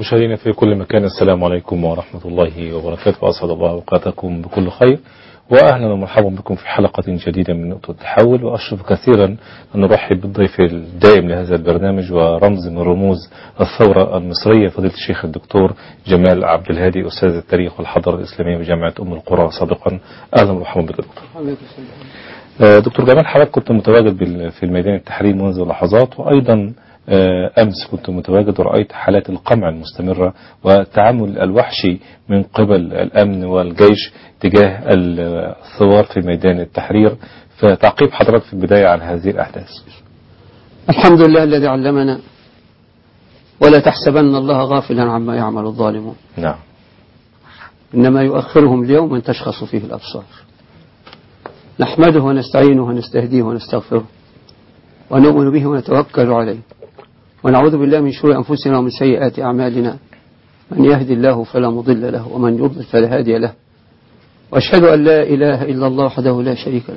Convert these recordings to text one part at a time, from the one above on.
مشاهدينا في كل مكان السلام عليكم ورحمة الله وبركاته وأسعد الله أوقاتكم بكل خير وأهلا ومرحبا بكم في حلقة جديدة من نقطة التحول وأشرف كثيرا أن نرحب بالضيف الدائم لهذا البرنامج ورمز من رموز الثورة المصرية فضيلة الشيخ الدكتور جمال عبد الهادي أستاذ التاريخ والحضارة الإسلامية بجامعة أم القرى سابقا أهلا ومرحبا بك دكتور دكتور جمال حضرتك كنت متواجد في الميدان التحرير منذ لحظات وأيضا أمس كنت متواجد ورأيت حالات القمع المستمرة والتعامل الوحشي من قبل الأمن والجيش تجاه الثوار في ميدان التحرير فتعقيب حضرتك في البداية عن هذه الأحداث الحمد لله الذي علمنا ولا تحسبن الله غافلا عما يعمل الظالمون نعم إنما يؤخرهم ليوم تشخص فيه الأبصار نحمده ونستعينه ونستهديه ونستغفره ونؤمن به ونتوكل عليه ونعوذ بالله من شرور أنفسنا ومن سيئات أعمالنا من يهدي الله فلا مضل له ومن يضلل فلا هادي له وأشهد أن لا إله إلا الله وحده لا شريك له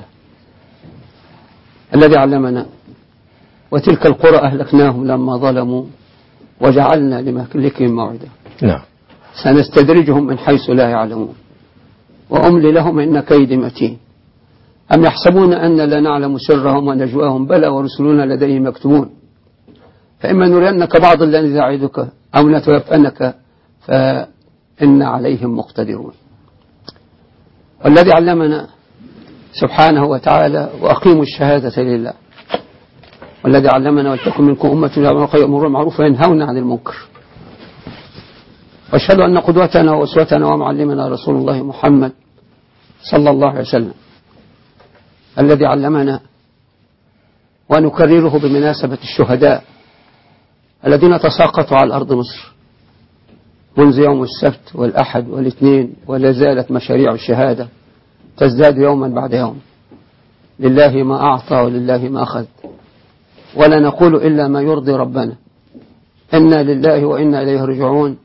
الذي علمنا وتلك القرى أهلكناهم لما ظلموا وجعلنا لمهلكهم موعدا نعم سنستدرجهم من حيث لا يعلمون وأملي لهم إن كيدي متين أم يحسبون أن لا نعلم سرهم ونجواهم بلى ورسلنا لديهم مكتوبون فإما نرينك بعض الذي نعدك أو نتوفنك فإن عليهم مقتدرون والذي علمنا سبحانه وتعالى وأقيموا الشهادة لله والذي علمنا ولتكن منكم أمة يأمرون بالمعروف وينهون عن المنكر واشهد أن قدوتنا وأسوتنا ومعلمنا رسول الله محمد صلى الله عليه وسلم الذي علمنا ونكرره بمناسبة الشهداء الذين تساقطوا على أرض مصر منذ يوم السبت والأحد والاثنين ولا زالت مشاريع الشهادة تزداد يوما بعد يوم لله ما أعطى ولله ما أخذ ولا نقول إلا ما يرضي ربنا إنا لله وإنا إليه رجعون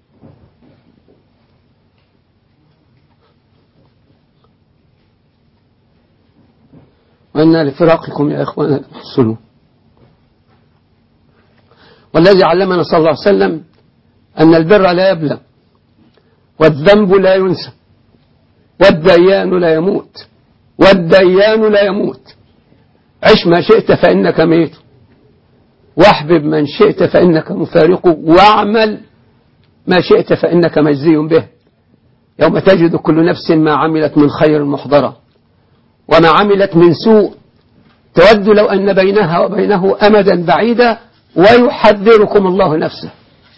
وإنا لفراقكم يا إخوانا محصلون والذي علمنا صلى الله عليه وسلم أن البر لا يبلى والذنب لا ينسى والديان لا يموت والديان لا يموت عش ما شئت فإنك ميت واحبب من شئت فإنك مفارق واعمل ما شئت فإنك مجزي به يوم تجد كل نفس ما عملت من خير محضرة وما عملت من سوء تود لو أن بينها وبينه أمدا بعيدا ويحذركم الله نفسه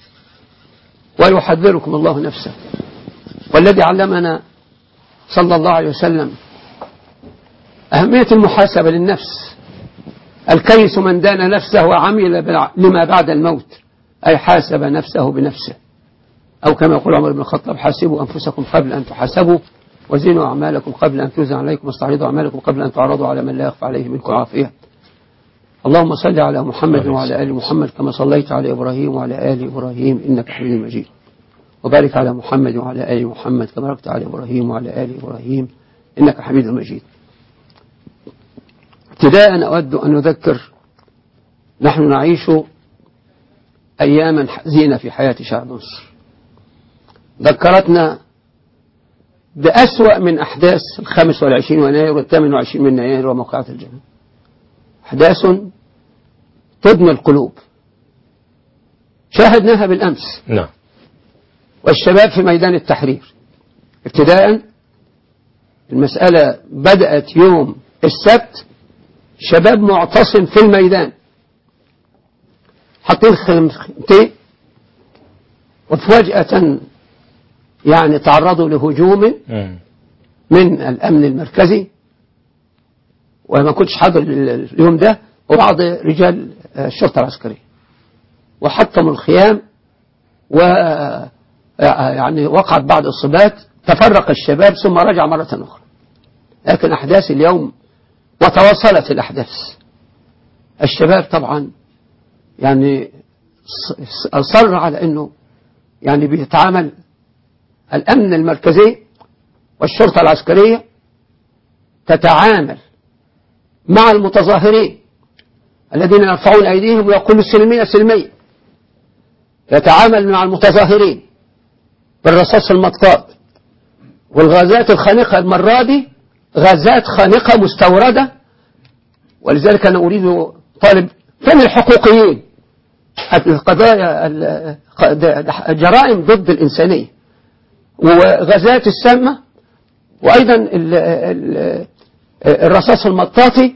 ويحذركم الله نفسه والذي علمنا صلى الله عليه وسلم أهمية المحاسبة للنفس الكيس من دان نفسه وعمل لما بعد الموت أي حاسب نفسه بنفسه أو كما يقول عمر بن الخطاب حاسبوا أنفسكم قبل أن تحاسبوا وزنوا أعمالكم قبل أن توزن عليكم واستعرضوا أعمالكم قبل أن تعرضوا على من لا يخفى عليه منكم عافية اللهم صل على محمد وعلى آل محمد كما صليت على إبراهيم وعلى آل إبراهيم إنك حميد مجيد وبارك على محمد وعلى آل محمد كما باركت على إبراهيم وعلى آل إبراهيم إنك حميد مجيد ابتداء أود أن نذكر نحن نعيش أياما حزينة في حياة شعب مصر ذكرتنا بأسوأ من أحداث الخامس والعشرين يناير والثامن والعشرين من يناير وموقعة الجنة أحداث تدمي القلوب شاهدناها بالأمس نعم والشباب في ميدان التحرير ابتداء المسألة بدأت يوم السبت شباب معتصم في الميدان حاطين خيمتين وفجأة يعني تعرضوا لهجوم من الأمن المركزي وما كنتش حاضر اليوم ده وبعض رجال الشرطة العسكرية وحطموا الخيام و يعني وقعت بعض الصبات تفرق الشباب ثم رجع مرة أخرى لكن أحداث اليوم وتواصلت الأحداث الشباب طبعا يعني أصر على أنه يعني بيتعامل الأمن المركزي والشرطة العسكرية تتعامل مع المتظاهرين الذين يرفعون أيديهم ويقولوا سلمية سلمية يتعامل مع المتظاهرين بالرصاص المطاط والغازات الخانقة المرة دي غازات خانقة مستوردة ولذلك أنا أريد طالب فين الحقوقيين القضايا ال- الجرائم ضد الإنسانية وغازات السامة وأيضا ال- ال- الرصاص المطاطي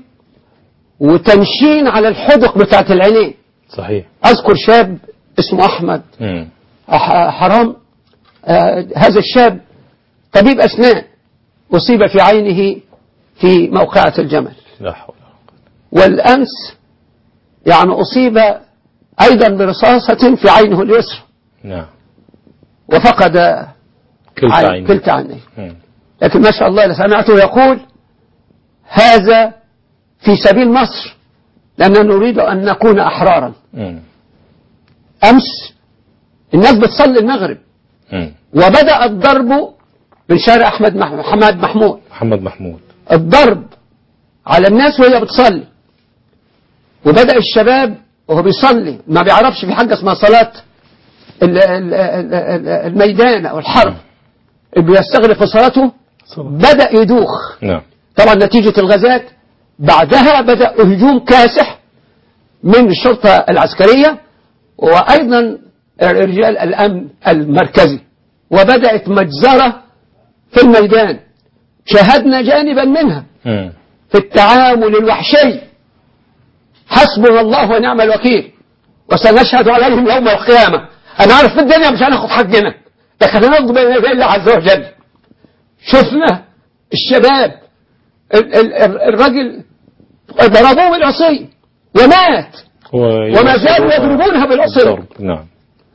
وتنشين على الحدق بتاعت العينين صحيح أذكر شاب اسمه أحمد مم. أح- حرام آه، هذا الشاب طبيب أسنان أصيب في عينه في موقعة الجمل لا حول والأمس يعني أصيب أيضا برصاصة في عينه اليسرى نعم وفقد كلتا عين- عيني كلتا عينيه مم. لكن ما شاء الله سمعته يقول هذا في سبيل مصر لأننا نريد أن نكون أحرارا مم. أمس الناس بتصلي المغرب مم. وبدأ الضرب من شارع أحمد مح- محمد محمود محمد محمود الضرب على الناس وهي بتصلي وبدأ الشباب وهو بيصلي ما بيعرفش في حاجة اسمها صلاة ال- ال- ال- ال- الميدان أو الحرب بيستغرق في صلاته صلاة. بدأ يدوخ نعم طبعا نتيجة الغازات بعدها بدأ هجوم كاسح من الشرطة العسكرية وأيضا رجال الأمن المركزي وبدأت مجزرة في الميدان شاهدنا جانبا منها مم. في التعامل الوحشي حسبنا الله ونعم الوكيل وسنشهد عليهم يوم القيامة أنا عارف في الدنيا مش هناخد حقنا لكن هناخد بين يدي الله عز وجل شفنا الشباب ال- ال- ال- الرجل ضربوه بالعصي ومات هو وما زالوا يضربونها بالعصي الضرب. نعم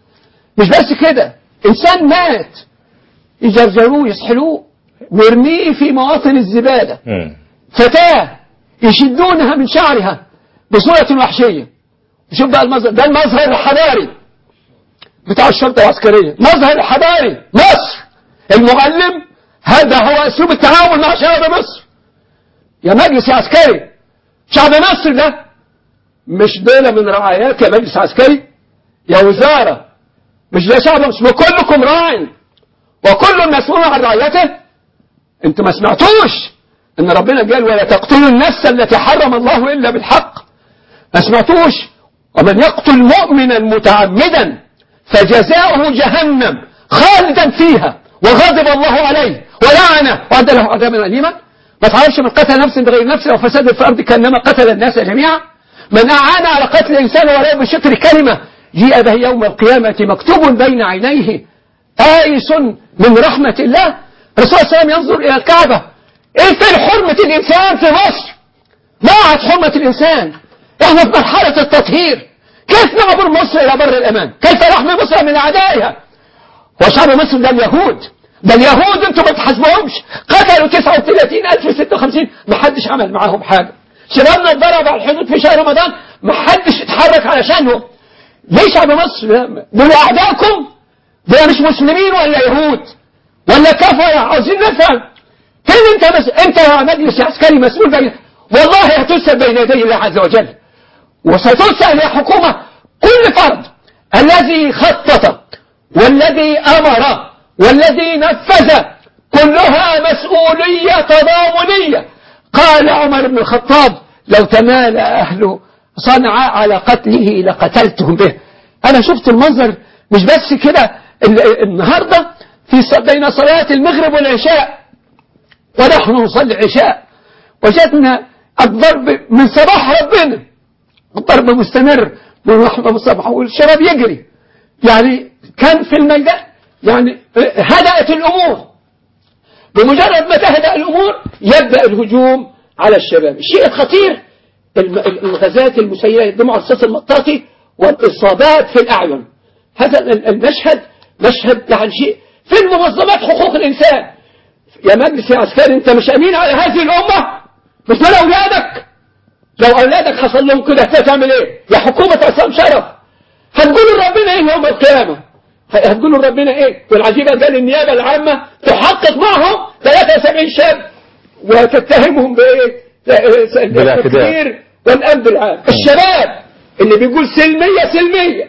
مش بس كده إنسان مات يجرجروه يسحلوه ويرميه في مواطن الزبالة مم. فتاة يشدونها من شعرها بصورة وحشية شوف بقى المظهر ده المظهر الحضاري بتاع الشرطة العسكرية مظهر حضاري مصر المعلم هذا هو اسلوب التعامل مع شعب مصر يا مجلس يا عسكري شعب مصر ده مش دولة من رعايات يا مجلس عسكري يا وزارة مش ده شعب مصر وكلكم راع وكل مسؤول عن رعيته انتوا ما سمعتوش ان ربنا قال ولا تقتلوا النفس التي حرم الله الا بالحق ما سمعتوش ومن يقتل مؤمنا متعمدا فجزاؤه جهنم خالدا فيها وغضب الله عليه ولعنه وأعد له عذابا أليما ما تعرفش من قتل نفس بغير نفس أو فساد في الأرض كأنما قتل الناس جميعا من أعان على قتل إنسان ولو بشطر كلمة جيء به يوم القيامة مكتوب بين عينيه آيس من رحمة الله الرسول صلى الله عليه وسلم ينظر إلى الكعبة إيه في حرمة الإنسان في مصر ضاعت حرمة الإنسان احنا في مرحلة التطهير كيف نعبر مصر إلى بر الأمان كيف نحمي مصر من أعدائها وشعب مصر ده اليهود ده اليهود انتوا ما تحاسبوهمش قتلوا 39056 ما حدش عمل معاهم حاجة شبابنا اتضرب على الحدود في شهر رمضان ما حدش اتحرك علشانهم ليه شعب مصر دول أعدائكم دول مش مسلمين ولا يهود ولا كفرة عاوزين نفهم فين انت مس... انت يا مجلس عسكري مسؤول بين والله هتسأل بين يدي الله عز وجل وستسأل يا حكومة كل فرد الذي خطط والذي أمر والذي نفذ كلها مسؤولية تضامنية قال عمر بن الخطاب لو تمال أهل صنعاء على قتله لقتلتهم به أنا شفت المنظر مش بس كده ال- النهاردة في ص- بين صلاة المغرب والعشاء ونحن نصلي العشاء وجدنا الضرب من صباح ربنا الضرب مستمر من رحمة الصباح والشباب يجري يعني كان في الميدان يعني هدأت الأمور بمجرد ما تهدأ الأمور يبدأ الهجوم على الشباب الشيء الخطير الم- الغازات المسيلة يدمع الصوت المطاطي والإصابات في الأعين هذا ال- المشهد مشهد يعني شيء في المنظمات حقوق الإنسان يا مجلس يا عسكري أنت مش أمين على هذه الأمة مش دول أولادك لو أولادك حصل لهم كده هتعمل إيه يا حكومة عصام شرف هتقولوا لربنا إيه يوم القيامة هتقولوا لربنا إيه والعجيبة قال النيابة العامة تحقق معهم 73 شاب وتتهمهم بإيه بالاعتداء. التكفير والأمن العام الشباب اللي بيقول سلمية سلمية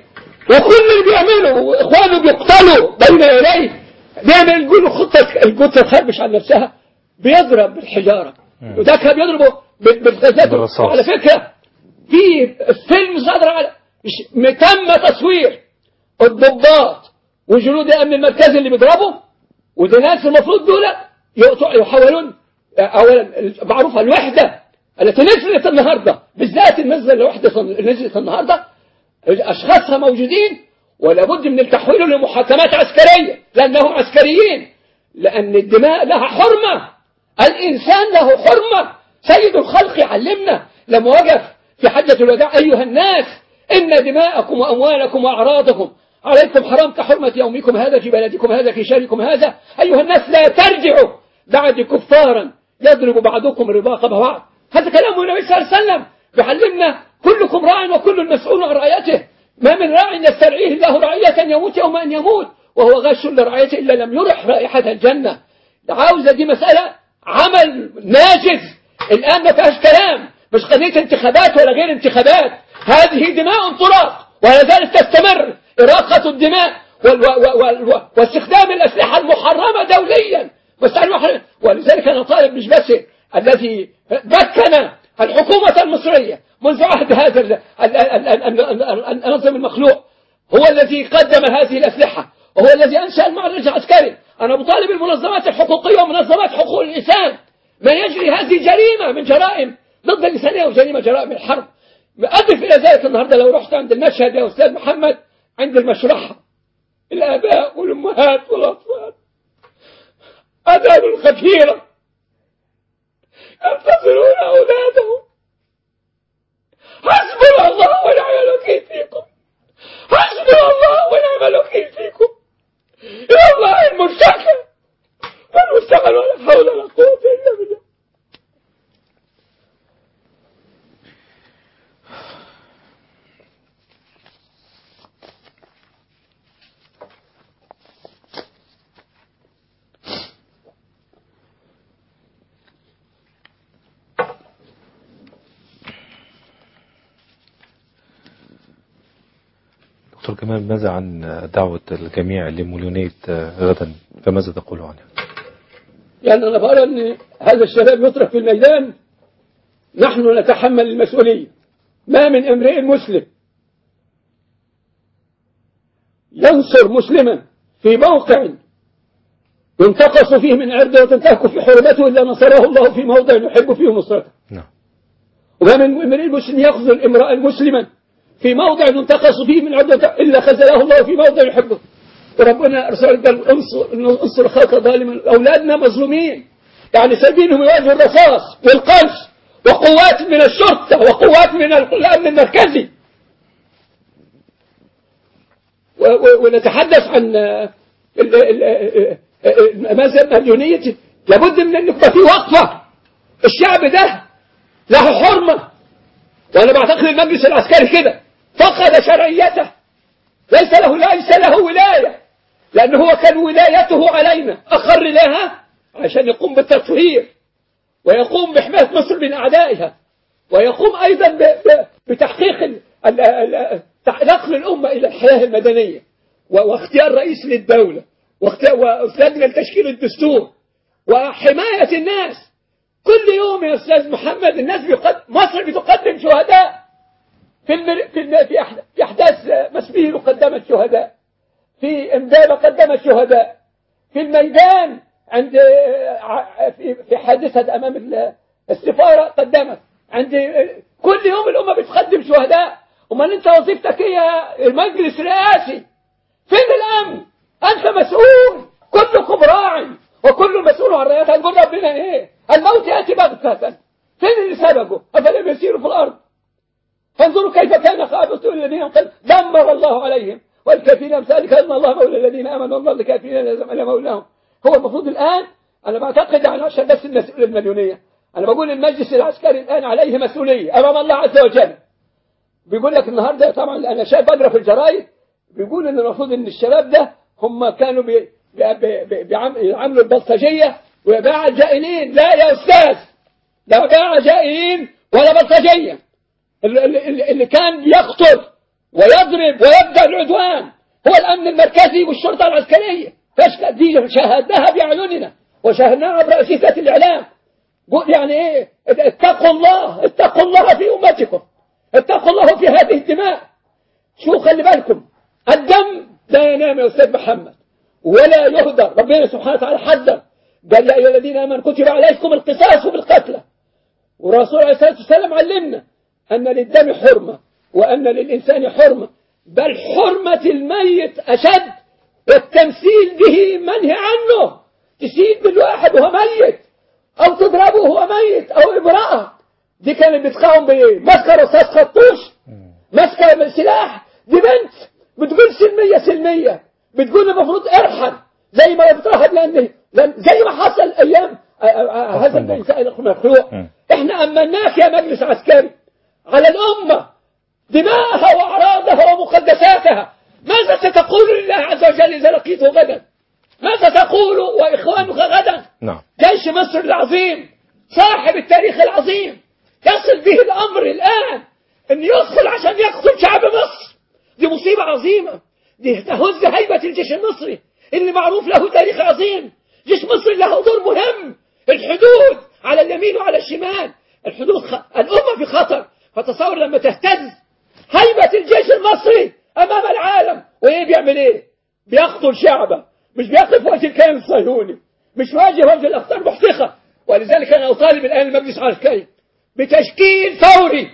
وكل اللي بيعمله اخوانه بيقتلوا بين يديه دايما يقولوا خطة القدس تخربش عن نفسها بيضرب بالحجارة وده كان بيضربه بال- بالغازات بالرصاص. وعلى فكرة في فيلم صدر على مش- تم تصوير الضباط وجنود الامن المركزي اللي بيضربوا وده ناس المفروض دول يقطع- يحولون اولا معروفه الوحده التي نزلت النهارده بالذات النزله الوحده اللي نزلت النهارده اشخاصها موجودين ولا بد من التحويل لمحاكمات عسكريه لانهم عسكريين لان الدماء لها حرمه الانسان له حرمه سيد الخلق علمنا لما وقف في حجه الوداع ايها الناس ان دماءكم واموالكم واعراضكم عليكم حرام كحرمه يومكم هذا في بلدكم هذا في شاركم هذا ايها الناس لا ترجعوا بعد كفارا يضرب بعضكم رباط بعض هذا كلام النبي صلى الله عليه وسلم يعلمنا كلكم راع وكل مسؤول عن رعيته ما من راع يسترعيه الله رعية يموت يوم أن يموت وهو غش لرعيته إلا لم يرح رائحة الجنة عاوزة دي مسألة عمل ناجز الآن ما فيهاش كلام مش قضية انتخابات ولا غير انتخابات هذه دماء طراق ولا زالت تستمر إراقة الدماء وال وال وال واستخدام الأسلحة المحرمة دوليا مسألة محرمة ولذلك أنا طالب مش بس الذي مكن الحكومة المصرية منذ عهد هذا ال- ال- ال- ال- ال- ال- النظم المخلوق هو الذي قدم هذه الأسلحة وهو الذي أنشأ المعرض العسكري أنا بطالب المنظمات الحقوقية ومنظمات حقوق الإنسان ما يجري هذه جريمة من جرائم ضد الإنسانية وجريمة جرائم الحرب أضف إلى ذلك النهاردة لو رحت عند المشهد يا أستاذ محمد عند المشرحة الآباء والأمهات والأطفال أذان خفيرة ينتظرون أولادهم حسبنا الله ونعم الوكيل فيكم حسبنا الله ونعم الوكيل فيكم إلى الله المشتكى والمستقل ولا حول ولا قوة إلا بالله دكتور كمال ماذا عن دعوة الجميع لمليونية غدا فماذا تقول عنها يعني أنا بقول أن هذا الشباب يطرح في الميدان نحن نتحمل المسؤولية ما من امرئ مسلم ينصر مسلما في موقع ينتقص فيه من عرضه وتنتهك في حرمته إلا نصره الله في موضع يحب فيه نصرته نعم وما من امرئ مسلم يخذل امرأ مسلما في موضع ينتقص فيه من عرضه إلا خذله الله في موضع يحبه وربنا أرسل قال انصر انصر خلق ظالما أولادنا مظلومين يعني سايبينهم يواجهوا الرصاص والقذف وقوات من الشرطة وقوات من الأمن المركزي و- و- ونتحدث عن آه، ال- ال- آه، آه، ماذا مليونية لابد من أن يبقى في وقفة الشعب ده له حرمة وأنا بعتقد المجلس العسكري كده فقد شرعيته ليس له ليس له ولاية لأنه هو كان ولايته علينا أخر لها عشان يقوم بالتطهير ويقوم بحماية مصر من أعدائها ويقوم أيضا ب- ب- بتحقيق ال- ال- ال- تح- نقل الأمة إلى الحياة المدنية و- واختيار رئيس للدولة واختيار ولجنة لتشكيل الدستور وحماية الناس كل يوم يا أستاذ محمد الناس بيقدم مصر بتقدم شهداء في المر... في الم... في, أحد... في أحداث مسبيل قدمت شهداء في إمبابة قدمت شهداء في الميدان عند ع- في في حادثة أمام ال- السفارة قدمت عند كل يوم الأمة بتقدم شهداء أمال أنت وظيفتك هي المجلس الرئاسي فين الأمن أنت مسؤول كلكم راع وكل مسؤول عن رعيته هنقول ربنا إيه الموت يأتي بغتة فين اللي سبقه أفلم يسيروا في الأرض فانظروا كيف كان خابط الذين قال دمر الله عليهم والكافرين امثالك ان الله مولى الذين امنوا والله الكافرين لازم الا مولاهم هو المفروض الان انا بعتقد يعني عشان بس المسؤوليه المليونيه انا بقول المجلس العسكري الان عليه مسؤوليه امام الله عز وجل بيقول لك النهارده طبعا انا شايف بقرا في الجرايد بيقول ان المفروض ان الشباب ده هم كانوا بي بي بي بيعم- بيعملوا البلطجيه وباع جائلين لا يا استاذ لا باع جائلين ولا بلطجيه اللي, اللي, اللي كان يقتل ويضرب ويبدأ العدوان هو الأمن المركزي والشرطة العسكرية فاشكال دي شاهدناها بأعيننا وشاهدناها عبر أجهزة الإعلام قول يعني إيه اتقوا الله اتقوا الله في أمتكم اتقوا الله في هذه الدماء شو خلي بالكم الدم لا ينام يا أستاذ محمد ولا يهدر ربنا سبحانه وتعالى حذر قال يا أيها الذين آمنوا كتب عليكم القصاص بالقتلى والرسول عليه الصلاة والسلام علمنا أن للدم حرمة وأن للإنسان حرمة بل حرمة الميت أشد والتمثيل به منهي عنه تشيل بالواحد وهو ميت أو تضربه وهو ميت أو امرأة دي كانت بتقاوم بإيه؟ ماسكة رصاص خطوش ماسكة سلاح دي بنت بتقول سلمية سلمية بتقول المفروض ارحم زي ما بترحب لأن لأن زي ما حصل أيام آه، آه، آه، هذا الله. الإنسان المخلوق مم. احنا أمناك يا مجلس عسكري على الأمة دماءها وأعراضها ومقدساتها ماذا ستقول لله عز وجل إذا لقيته غدا ماذا تقول وإخوانك غدا نعم جيش مصر العظيم صاحب التاريخ العظيم يصل به الأمر الآن أن يدخل عشان يقتل شعب مصر دي مصيبة عظيمة دي تهز هيبة الجيش المصري اللي معروف له تاريخ عظيم جيش مصر له دور مهم الحدود على اليمين وعلى الشمال الحدود خ... الأمة في خطر فتصور لما تهتز هيبة الجيش المصري أمام العالم وإيه بيعمل إيه بيقتل شعبه مش بيقف وجه الكيان الصهيوني مش واجه وجه الأخطار المحتقة ولذلك أنا أطالب الآن المجلس العسكري بتشكيل فوري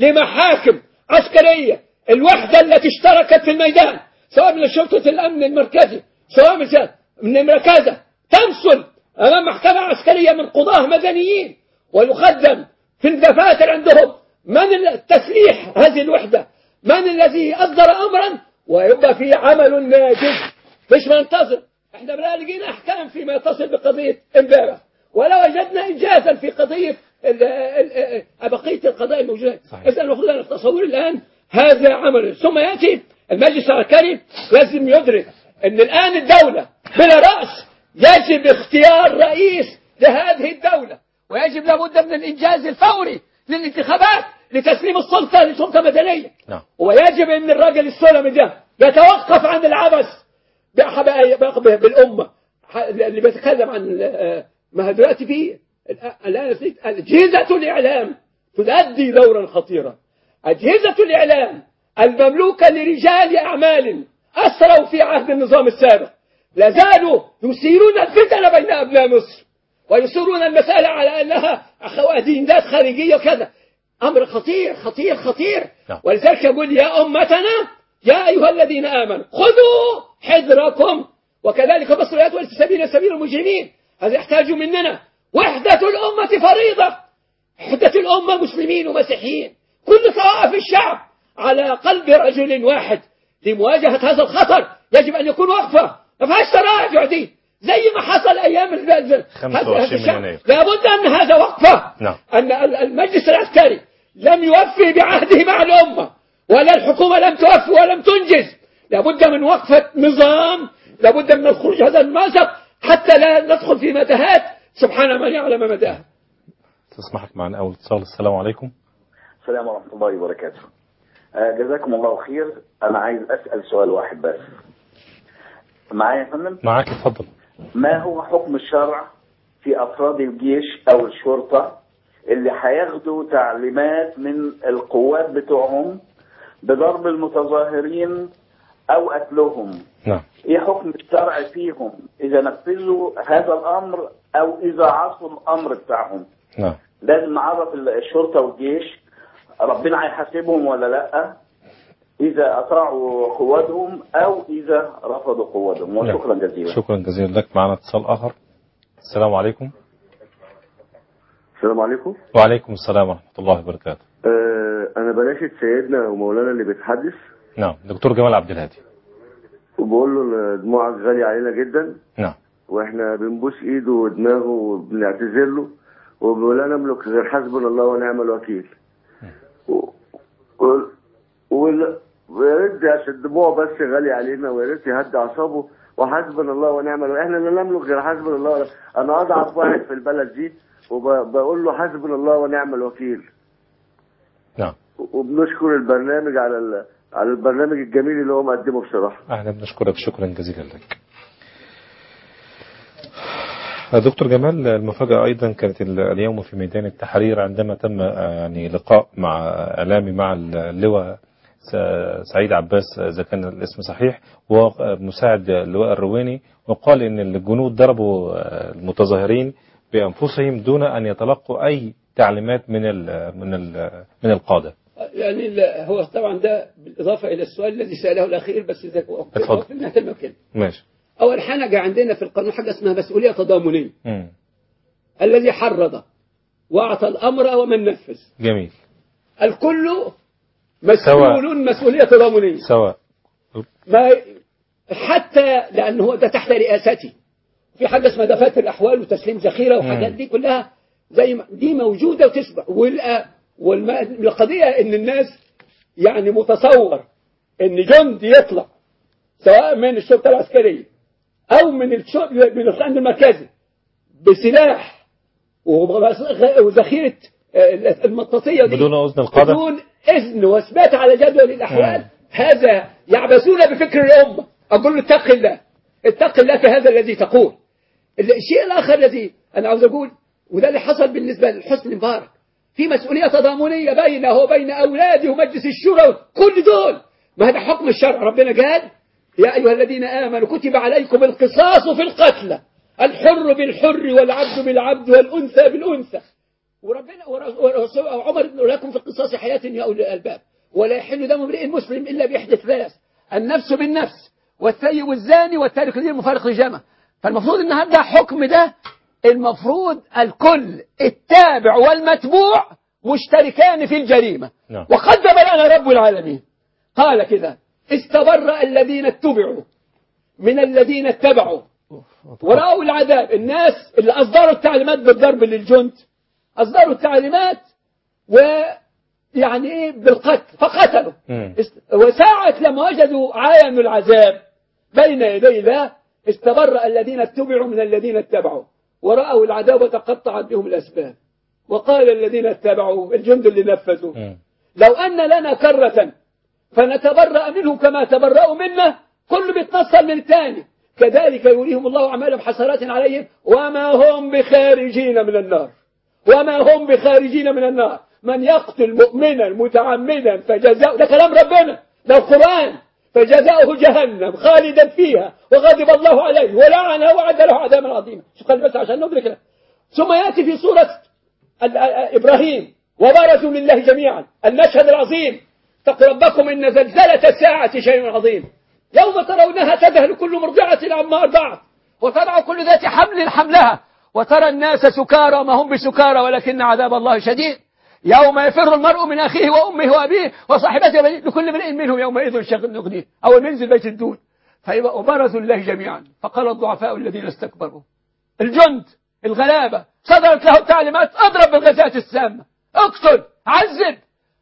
لمحاكم عسكرية الوحدة التي اشتركت في الميدان سواء من شرطة الأمن المركزي سواء من من المركزة تمثل أمام محكمة عسكرية من قضاة مدنيين ويقدم في الدفاتر عندهم من التسليح هذه الوحدة من الذي أصدر أمرا ويبقى في عمل ناجز مش منتظر احنا بلا لقينا احكام فيما يتصل بقضية امبارح ولا وجدنا انجازا في قضية ال- ال- ال- بقية القضايا الموجودة صحيح. اذا المفروض ان التصور الان هذا عمل ثم ياتي المجلس العسكري لازم يدرك ان الان الدولة بلا رأس يجب اختيار رئيس لهذه الدولة ويجب لابد من الانجاز الفوري للانتخابات لتسليم السلطة لسلطة مدنية نعم ويجب ان الراجل السلمي ده يتوقف عن العبث بأحب- بأحب- بالأمة ح- اللي بيتكلم عن آه، ما دلوقتي فيه الآن- الآن في أجهزة الإعلام تؤدي دورا خطيرا أجهزة الإعلام المملوكة لرجال أعمال أسروا في عهد النظام السابق لا زالوا يثيرون الفتن بين أبناء مصر ويصرون المسألة على أنها أخوادينات خارجية وكذا أمر خطير خطير خطير نعم. ولذلك يقول يا أمتنا يا أيها الذين آمنوا خذوا حذركم وكذلك مصر لا تولي سبيل سبيل المجرمين هذا يحتاج مننا وحدة الأمة فريضة وحدة الأمة مسلمين ومسيحيين كل طوائف الشعب على قلب رجل واحد لمواجهة هذا الخطر يجب أن يكون وقفة ما فيهاش تراجع دي زي ما حصل أيام ال- ال- 25 هذا الشعب. يناير. لابد أن هذا وقفة نعم. أن ال- المجلس العسكري لم يوفي بعهده مع الأمة ولا الحكومة لم توفي ولم تنجز لابد من وقفة نظام لابد من الخروج هذا المأزق حتى لا ندخل في متاهات سبحان من يعلم مداها تسمحك معنا أول اتصال السلام عليكم السلام ورحمة الله وبركاته آه، جزاكم الله خير أنا عايز أسأل سؤال واحد بس معايا يا فندم معاك اتفضل ما هو حكم الشرع في أفراد الجيش أو الشرطة اللي هياخدوا تعليمات من القوات بتوعهم بضرب المتظاهرين أو قتلهم نعم إيه حكم الشرع فيهم إذا نفذوا هذا الأمر أو إذا عصوا الأمر بتاعهم نعم لازم نعرف الشرطة والجيش ربنا هيحاسبهم ولا لا إذا أطاعوا قوتهم أو إذا رفضوا قوتهم نعم. وشكرا جزيلا شكرا جزيلا لك معنا اتصال آخر السلام عليكم السلام عليكم وعليكم السلام ورحمة الله وبركاته آه انا بناشد سيدنا ومولانا اللي بيتحدث نعم دكتور جمال عبد الهادي وبقول له إن دموعك غالية علينا جدا نعم واحنا بنبوس ايده ودماغه وبنعتذر له ولا نملك غير حسبنا الله ونعم الوكيل و- و- وال- ويا ريت عشان الدموع بس غالية علينا ويا ريت يهدي اعصابه وحسبنا الله ونعم الوكيل احنا لا نملك غير حسبنا الله ونعم- انا اضعف واحد في البلد دي وبقول له حسبنا الله ونعم الوكيل نعم وبنشكر البرنامج على ال- على البرنامج الجميل اللي هو مقدمه بصراحه احنا بنشكرك شكرا جزيلا لك دكتور جمال المفاجأة أيضا كانت ال- اليوم في ميدان التحرير عندما تم آه، يعني لقاء مع إعلامي مع اللواء س- سعيد عباس إذا كان الاسم صحيح ومساعد اللواء الرويني وقال إن الجنود ضربوا آه، المتظاهرين بأنفسهم دون أن يتلقوا أي تعليمات من ال من ال من القادة يعني لا- هو طبعا ده بالإضافة إلى السؤال الذي سأله الأخير بس إذا اتفضل. نهتم كده ماشي أول حاجة عندنا في القانون حاجة اسمها مسؤولية تضامنية مم. الذي حرض وأعطى الأمر ومن نفذ جميل الكل مسؤول مسؤولية تضامنية سواء ما حتى لأنه هو ده تحت رئاستي في حاجة اسمها دفاتر الأحوال وتسليم ذخيرة وحاجات مم. دي كلها زي ما دي موجودة وتسبق والأ- والم- والقضية إن الناس يعني متصور إن جندي يطلع سواء من الشرطة العسكرية أو من الشرطة من الأمن المركزي بسلاح وغ- وذخيرة آه، المطاطية دي بدون أذن القادة بدون إذن وإثبات على جدول الأحوال مم. هذا يعبثون بفكر الأمة أقول له اتق الله اتق الله في هذا الذي تقول الشيء الآخر الذي أنا عاوز أقول وده اللي حصل بالنسبة لحسني مبارك في مسؤولية تضامنية بينه وبين أولاده ومجلس الشورى كل دول ما هذا حكم الشرع ربنا قال يا أيها الذين آمنوا كتب عليكم القصاص في القتلى الحر بالحر والعبد بالعبد والأنثى بالأنثى وربنا ورسول عمر بن لكم في القصاص حياة يا أولي الألباب ولا يحل دم امرئ مسلم إلا بإحدى ثلاث النفس بالنفس والثيب والزاني والتارك لدين المفارق لجامع فالمفروض النهارده حكم ده المفروض الكل التابع والمتبوع مشتركان في الجريمة نعم. وقدم لنا رب العالمين قال كده استبرأ الذين اتبعوا من الذين اتبعوا ورأوا العذاب الناس اللي أصدروا التعليمات بالضرب للجند أصدروا التعليمات ويعني إيه بالقتل فقتلوا مم. است- وساعة لما وجدوا عاينوا العذاب بين يدي الله استبرأ الذين اتبعوا من الذين اتبعوا ورأوا العذاب وتقطعت بهم الأسباب وقال الذين اتبعوا الجند اللي نفذوا مم. لو أن لنا كرة فنتبرأ منهم كما تبرأوا منا كل بيتنصر من الثاني كذلك يريهم الله أعمالهم حسرات عليهم وما هم بخارجين من النار وما هم بخارجين من النار من يقتل مؤمنا متعمدا فجزاؤه ده كلام ربنا ده القرآن فجزاؤه جهنم خالدا فيها وغضب الله عليه ولعنه وعد له عذابا عظيما شو قال بس عشان ندرك ده. ثم يأتي في سورة ال- ال- إبراهيم وبرزوا لله جميعا المشهد العظيم اتقوا ربكم إن زلزلة الساعة شيء عظيم يوم ترونها تذهل كل مرضعة عما أرضعت وتضع كل ذات حمل حملها وترى الناس سكارى ما هم بسكارى ولكن عذاب الله شديد يوم يفر المرء من أخيه وأمه وأبيه وصاحبته وبنيه لكل امرئ منهم يومئذ شغل يغنيه أو المنزل بيت الدود فيبقى وبرزوا لله جميعا فقال الضعفاء الذين استكبروا الجند الغلابة صدرت له التعليمات اضرب بالغزاة السامة اقتل عذب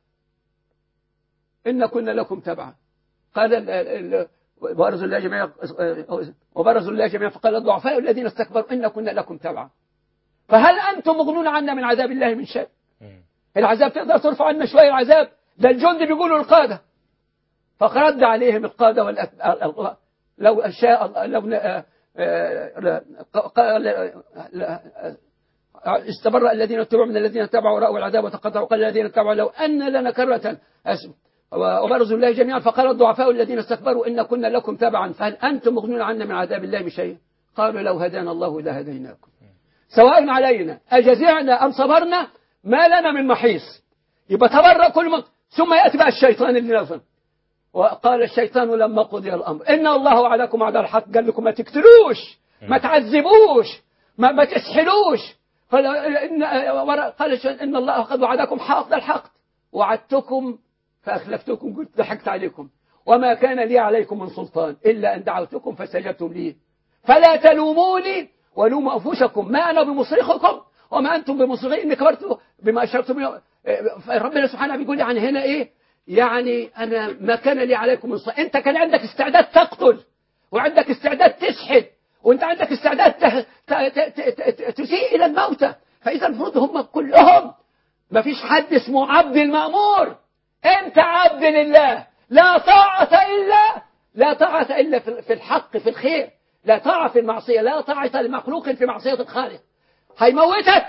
إن كنا لكم تبعا قال ال- ال- ال- وبرزوا الله جميعا وبرزوا الله جميعا فقال الضعفاء الذين استكبروا إن كنا لكم تبعا فهل أنتم مغنون عنا من عذاب الله من شيء مم. العذاب تقدر ترفع عنا شوية العذاب ده الجند بيقولوا القادة فرد عليهم القادة والأت... لو شاء الله- لو ن- آه، آه، لا- قال لا- استبرأ الذين اتبعوا من الذين اتبعوا ورأوا العذاب وتقطعوا قال الذين اتبعوا لو أن لنا كرة أسف وبرزوا الله جميعا فقال الضعفاء الذين استكبروا إن كنا لكم تبعا فهل أنتم مغنون عنا من عذاب الله بشيء قالوا لو هدانا الله لهديناكم سواء علينا أجزعنا أم صبرنا ما لنا من محيص يبقى تبرأ كل من ثم يأتي بقى الشيطان اللي نفهم وقال الشيطان لما قضي الأمر إن الله وعدكم وعد الحق قال لكم ما تقتلوش ما تعذبوش ما, ما تسحلوش قال إن, قال الشيطان إن الله قد وعدكم حق الحق وعدتكم فأخلفتكم قلت ضحكت عليكم وما كان لي عليكم من سلطان إلا أن دعوتكم فاستجبتم لي فلا تلوموني ولوموا أنفسكم ما أنا بمصرخكم وما أنتم بمصرخي إني كبرت بما أشرتم به. ربنا سبحانه بيقول يعني هنا إيه يعني أنا ما كان لي عليكم من سلطان أنت كان عندك استعداد تقتل وعندك استعداد تسحب وأنت عندك استعداد ته- ت- ت- ت- ت- تسيء إلى الموتى فإذا المفروض هم كلهم ما فيش حد اسمه عبد المأمور أنت عبد لله لا طاعة إلا لا طاعة إلا في في الحق في الخير لا طاعة في المعصية لا طاعة لمخلوق في معصية الخالق هيموتك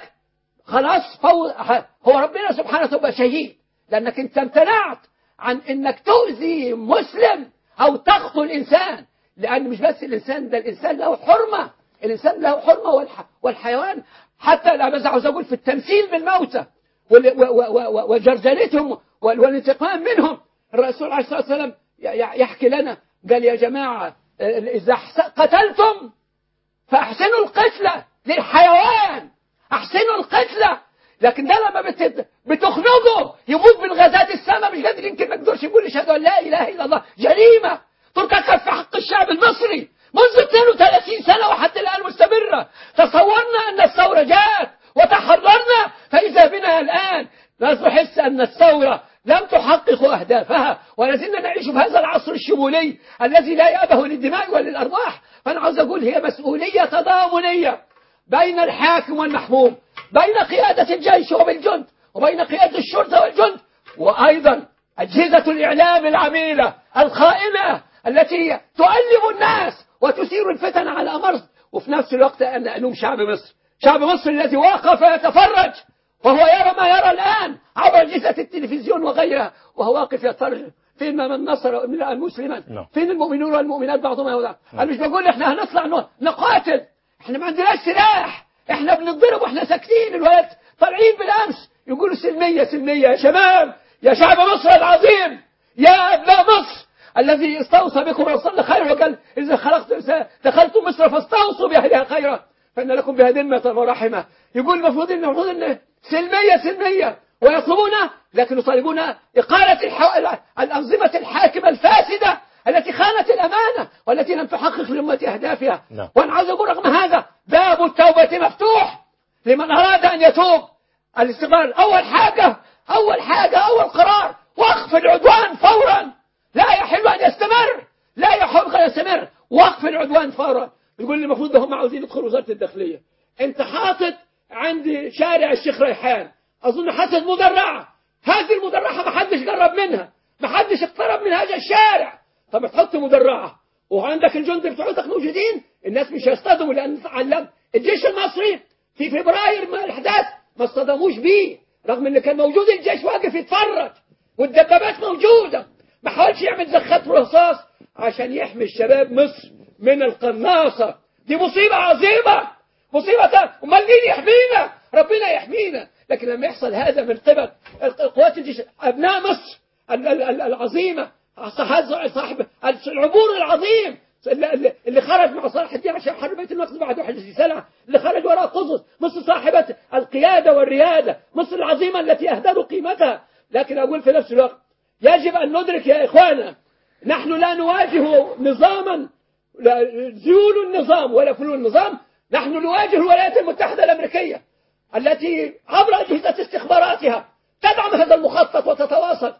خلاص فو... ح- هو ربنا سبحانه تبقى شهيد لأنك أنت امتنعت عن أنك تؤذي مسلم أو تقتل إنسان لأن مش بس الإنسان ده الإنسان له حرمة الإنسان له حرمة والح... والحيوان حتى لا بس عاوز أقول في التمثيل بالموتى وال- و- و- و- وجرذلتهم وال- والانتقام منهم الرسول عليه الصلاة والسلام ي- ي- يحكي لنا قال يا جماعة إذا أحس- قتلتم فأحسنوا القتلة للحيوان أحسنوا القتلة لكن ده لما بت- بتخنقه يموت بالغازات السماء مش قادر يمكن ما يقدرش يقول اشهد ان لا اله الا الله جريمه ترتكب في حق الشعب المصري منذ 32 سنه وحتى الان مستمره تصورنا ان الثوره جاءت وتحررنا فاذا بنا الان نحس ان الثوره لم تحقق اهدافها ولازلنا نعيش في هذا العصر الشمولي الذي لا يأبه للدماء وللارواح فانا عاوز اقول هي مسؤوليه تضامنيه بين الحاكم والمحكوم بين قيادة الجيش وبالجند وبين قيادة الشرطة والجند وأيضا أجهزة الإعلام العميلة الخائنة التي تؤلب الناس وتثير الفتن على أمر وفي نفس الوقت أن ألوم شعب مصر شعب مصر الذي وقف يتفرج وهو يرى ما يرى الآن عبر أجهزة التلفزيون وغيرها وهو واقف يتفرج فين من نصر مسلما نعم. فين المؤمنون والمؤمنات بعضهم أولى أنا مش بقول احنا هنطلع ن- نقاتل احنا ما عندناش سلاح احنا بنضرب واحنا ساكتين الولاد طالعين بالامس يقولوا سلميه سلميه يا شباب يا شعب مصر العظيم يا ابناء مصر الذي استوصى بكم وصلى خيرا وقال اذا خلقت دخلتم مصر فاستوصوا باهلها خيرا فان لكم بها ذمه ورحمه يقول المفروض ان المفروض ان سلميه سلميه ويطلبون لكن يطالبون اقاله الح... الانظمه الحاكمه الفاسده التي خانت الامانه والتي لم تحقق لامه اهدافها نعم. وانا عاوز اقول رغم هذا باب التوبه مفتوح لمن اراد ان يتوب الاستقرار اول حاجه اول حاجه اول قرار وقف العدوان فورا لا يحل ان يستمر لا يحل ان يستمر وقف العدوان فورا يقول لي المفروض ده هم عاوزين يدخلوا وزاره الداخليه انت حاطط عند شارع الشيخ ريحان اظن حاطط مدرعه هذه المدرعه ما حدش قرب منها ما حدش اقترب من هذا الشارع طب تحط مدرعه وعندك الجند بتوعتك موجودين الناس مش هيصطدموا لان تعلم الجيش المصري في فبراير ما الاحداث ما اصطدموش بيه رغم ان كان موجود الجيش واقف يتفرج والدبابات موجوده ما حاولش يعمل زخات رصاص عشان يحمي الشباب مصر من القناصه دي مصيبه عظيمه مصيبه امال مين يحمينا ربنا يحمينا لكن لما يحصل هذا من قبل قوات الجيش ابناء مصر ال- ال- ال- العظيمه صاحب صاحب العبور العظيم اللي اللي خرج مع صلاح الدين عشان حرب بيت المقدس بعد 61 سنه اللي خرج وراء قدس مصر صاحبه القياده والرياده مصر العظيمه التي اهدروا قيمتها لكن اقول في نفس الوقت يجب ان ندرك يا اخوانا نحن لا نواجه نظاما لا- ذيول النظام ولا فلول النظام نحن نواجه الولايات المتحده الامريكيه التي عبر اجهزه استخباراتها تدعم هذا المخطط وتتواصل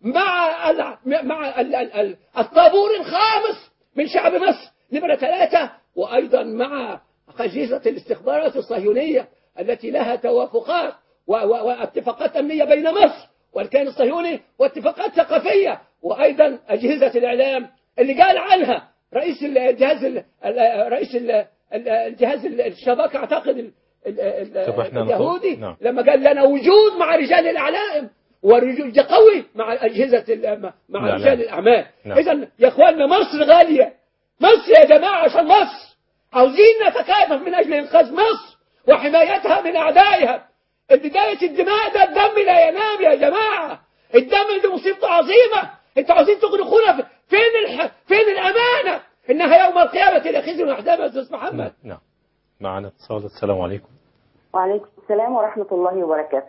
مع ال- مع ال- ال- ال- الطابور الخامس من شعب مصر نمرة ثلاثة وأيضا مع أجهزة الاستخبارات الصهيونية التي لها توافقات و- و- واتفاقات أمنية بين مصر والكيان الصهيوني واتفاقات ثقافية وأيضا أجهزة الإعلام اللي قال عنها رئيس الجهاز ال- ال- رئيس ال- ال- الجهاز الشبكة أعتقد ال- ال- ال- طب إحنا اليهودي نعم. لما قال لنا وجود مع رجال الأعلام ورجل قوي مع أجهزة ال- مع- مع الإعلام. رجال الأعمال نعم. إذا يا إخواننا مصر غالية مصر يا جماعة عشان مصر عاوزين نتكاتف من أجل إنقاذ مصر وحمايتها من أعدائها بداية الدماء ده الدم لا ينام يا جماعة الدم دي مصيبة عظيمة انتوا عاوزين تغرقونا في- فين الح... فين الأمانة إنها يوم القيامة لا خزي وحدها يا أستاذ محمد نعم معنا اتصال السلام عليكم وعليكم السلام ورحمة الله وبركاته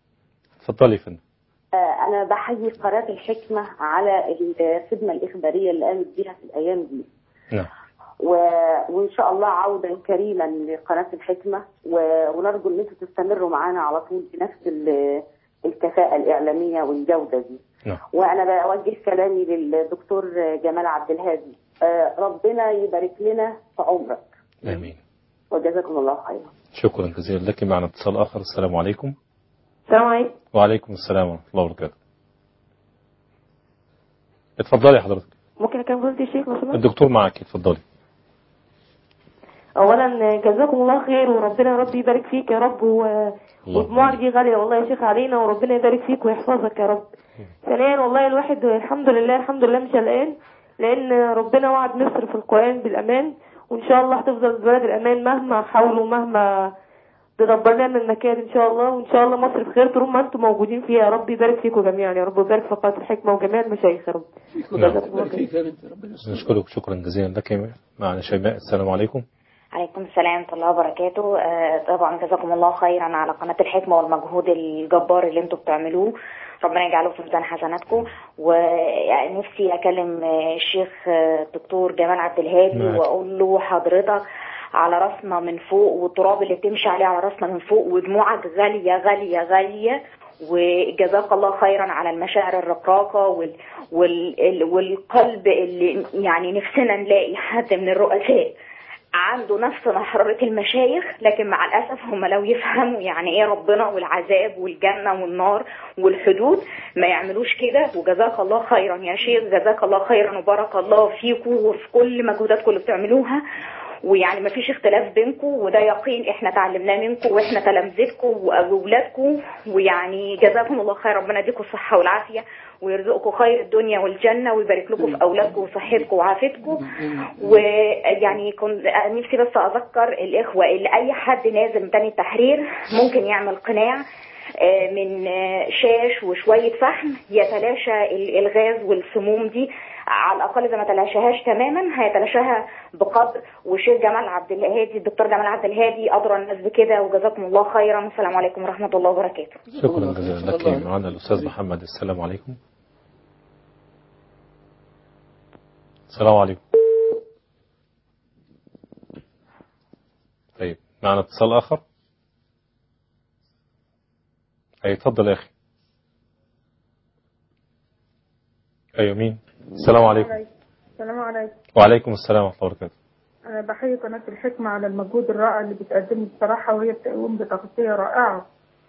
اتفضلي يا فندم آه، أنا بحيي قناة الحكمة على الخدمة الإخبارية اللي قامت بيها في الأيام دي نعم و... وإن شاء الله عودا كريما لقناة الحكمة و... ونرجو إن أنتم تستمروا معانا على طول بنفس ال... الكفاءة الإعلامية والجودة دي نعم وأنا بوجه كلامي للدكتور جمال عبد الهادي آه، ربنا يبارك لنا في عمرك آمين وجزاكم الله خيرا شكرا جزيلا لك معنا اتصال آخر السلام عليكم السلام عليكم وعليكم السلام ورحمة الله وبركاته اتفضلي حضرتك ممكن اكمل فضيلة الشيخ لو سمحت الدكتور معاك اتفضلي اولا جزاكم الله خير وربنا يا رب يبارك فيك يا رب و... اللهم ودموعك دي غاليه والله يا شيخ علينا وربنا يبارك فيك ويحفظك يا رب ثانيا والله الواحد الحمد لله الحمد لله مش قلقان لان ربنا وعد مصر في القران بالامان وان شاء الله هتفضل بلد الامان مهما حاولوا مهما تدبر لنا من مكان ان شاء الله وان شاء الله مصر بخير طول ما انتم موجودين فيها يا رب يبارك فيكم جميعا يا رب ويبارك في قناه الحكمه وجميع المشايخ يا رب نعم. جزاكم الله بارك خير فيك يا بنت ربنا يستر. نشكرك شكرا جزيلا لك معنا شيماء السلام عليكم عليكم السلام ورحمة الله وبركاته آه، طبعا جزاكم الله خيرا على قناة الحكمة والمجهود الجبار اللي انتم بتعملوه ربنا يجعله في ميزان حسناتكم ونفسي اكلم آه، الشيخ آه، الدكتور جمال عبد الهادي معك. واقول له حضرتك على راسنا من فوق والتراب اللي بتمشي عليه على راسنا من فوق ودموعك غالية غالية غالية وجزاك الله خيرا على المشاعر الرقراقة وال وال ال- والقلب اللي يعني نفسنا نلاقي حد من الرؤساء عنده نفس حرارة المشايخ لكن مع الأسف هم لو يفهموا يعني إيه ربنا والعذاب والجنة والنار والحدود ما يعملوش كده وجزاك الله خيرا يا شيخ جزاك الله خيرا وبارك الله فيكم وفي كل مجهوداتكم اللي بتعملوها ويعني ما فيش اختلاف بينكم وده يقين احنا اتعلمناه منكم واحنا تلامذتكم واولادكم ويعني جزاكم الله خير ربنا يديكم الصحه والعافيه ويرزقكم خير الدنيا والجنه ويبارك لكم في اولادكم وصحتكم وعافيتكم ويعني كنت نفسي بس اذكر الاخوه اللي اي حد نازل من تاني التحرير ممكن يعمل قناع آه، من آه، شاش وشويه فحم يتلاشى ال- الغاز والسموم دي على الاقل اذا ما تلاشاهاش تماما هيتلاشاها بقدر والشيخ جمال عبد الهادي الدكتور جمال عبد الهادي ادرى الناس بكده وجزاكم الله خيرا والسلام عليكم ورحمه الله وبركاته شكرا جزيلا لك معنا الأستاذ محمد السلام عليكم السلام عليكم طيب معنا اتصال آخر أي تفضل يا أخي أيوة مين السلام عليكم السلام عليكم وعليكم السلام ورحمة الله وبركاته أنا بحيي قناة الحكمة على المجهود الرائع اللي بتقدمه بصراحة وهي بتقوم بتغطية رائعة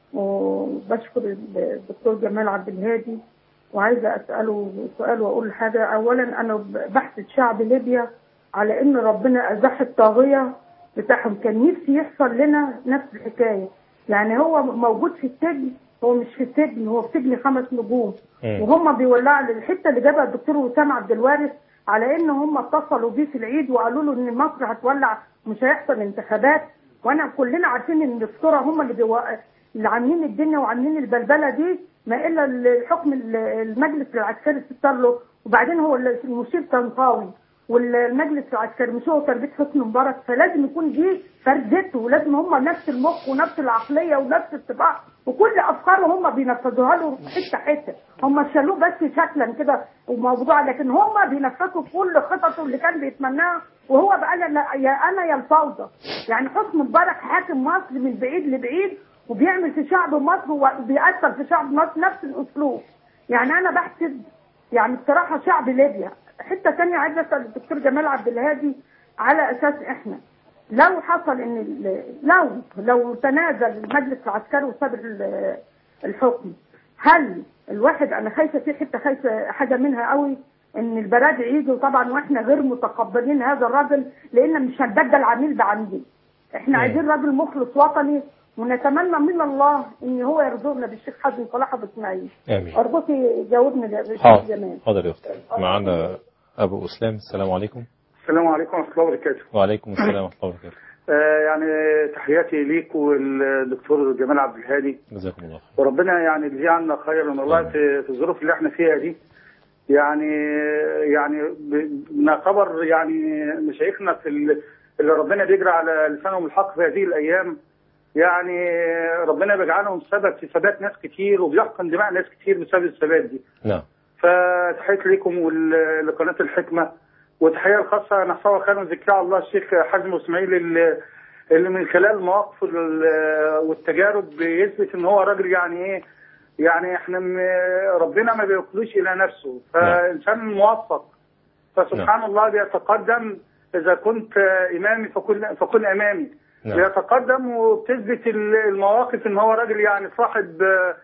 وبشكر الدكتور جمال عبد الهادي وعايزة أسأله سؤال وأقول حاجة أولا أنا بحث شعب ليبيا على إن ربنا أزاح الطاغية بتاعهم كان نفسي يحصل لنا نفس الحكاية يعني هو موجود في السجن هو مش في السجن هو في سجن خمس نجوم مم. وهم بيولعوا الحته اللي جابها الدكتور وسام عبد الوارث على ان هم اتصلوا بيه في العيد وقالوا له ان مصر هتولع مش هيحصل انتخابات وانا كلنا عارفين ان الدكتوره هم اللي بيو... اللي عاملين الدنيا وعاملين البلبله دي ما الا الحكم ال- المجلس العسكري ستر له وبعدين هو المشير طنطاوي والمجلس العسكري مش هو تربيه حسني مبارك فلازم يكون دي فردته ولازم هم نفس المخ ونفس العقليه ونفس الطباع وكل افكاره هم بينفذوها له حته حته هم شالوه بس شكلا كده وموضوع لكن هم بينفذوا كل خططه اللي كان بيتمناها وهو بقى لا- يا انا يا الفوضى يعني حسني مبارك حاكم مصر من بعيد لبعيد وبيعمل في شعب مصر وبيأثر في شعب مصر نفس الاسلوب يعني انا بحسب يعني بصراحه شعب ليبيا حته ثانيه عايزه اسال الدكتور جمال عبد الهادي على اساس احنا لو حصل ان ال- لو لو تنازل المجلس العسكري وساب ال- الحكم هل الواحد انا خايفه في حته خايفه حاجه منها قوي ان البرادع يجوا طبعا واحنا غير متقبلين هذا الراجل لان مش هنبدل عميل بعميل احنا مم. عايزين راجل مخلص وطني ونتمنى من الله ان هو يرزقنا بالشيخ حازم صلاح ابو اسماعيل آمين ارجوكي جاوبني يا شيخ حاضر جمال حاضر يا أختي معنا أبو أسلام السلام عليكم السلام عليكم ورحمة الله وبركاته. وعليكم السلام ورحمة الله وبركاته آه يعني تحياتي ليك والدكتور جمال عبد الهادي جزاكم الله خير وربنا يعني يجزيه عنا خيرا والله في, في الظروف اللي احنا فيها دي يعني يعني ب- نعتبر يعني مشايخنا في ال- اللي ربنا بيجري على لسانهم الحق في هذه الايام يعني ربنا بيجعلهم سبب في ثبات ناس كتير وبيحقن دماء ناس كتير بسبب الثبات دي. نعم فتحياتي لكم ولقناة الحكمة وتحية الخاصة نحصوها خير وذكرى على الله الشيخ حازم اسماعيل اللي, اللي من خلال المواقف وال- والتجارب بيثبت ان هو راجل يعني ايه يعني احنا م- ربنا ما بيوكلوش الى نفسه فانسان موفق فسبحان الله بيتقدم اذا كنت امامي فكن فكن امامي نعم. بيتقدم وبتثبت ال- المواقف ان هو راجل يعني صاحب آه،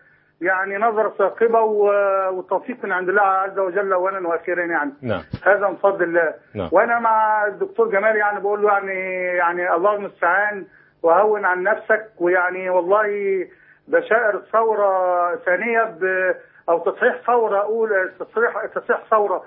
يعني نظرة ثاقبة و- والتوفيق من عند الله عز وجل أولا وأخيرا يعني نعم هذا من فضل الله نعم. وانا مع الدكتور جمال يعني بقول له يعني يعني الله المستعان وهون عن نفسك ويعني والله بشائر ثوره ثانيه ب او تصحيح ثوره اولى تصحيح تصحيح ثوره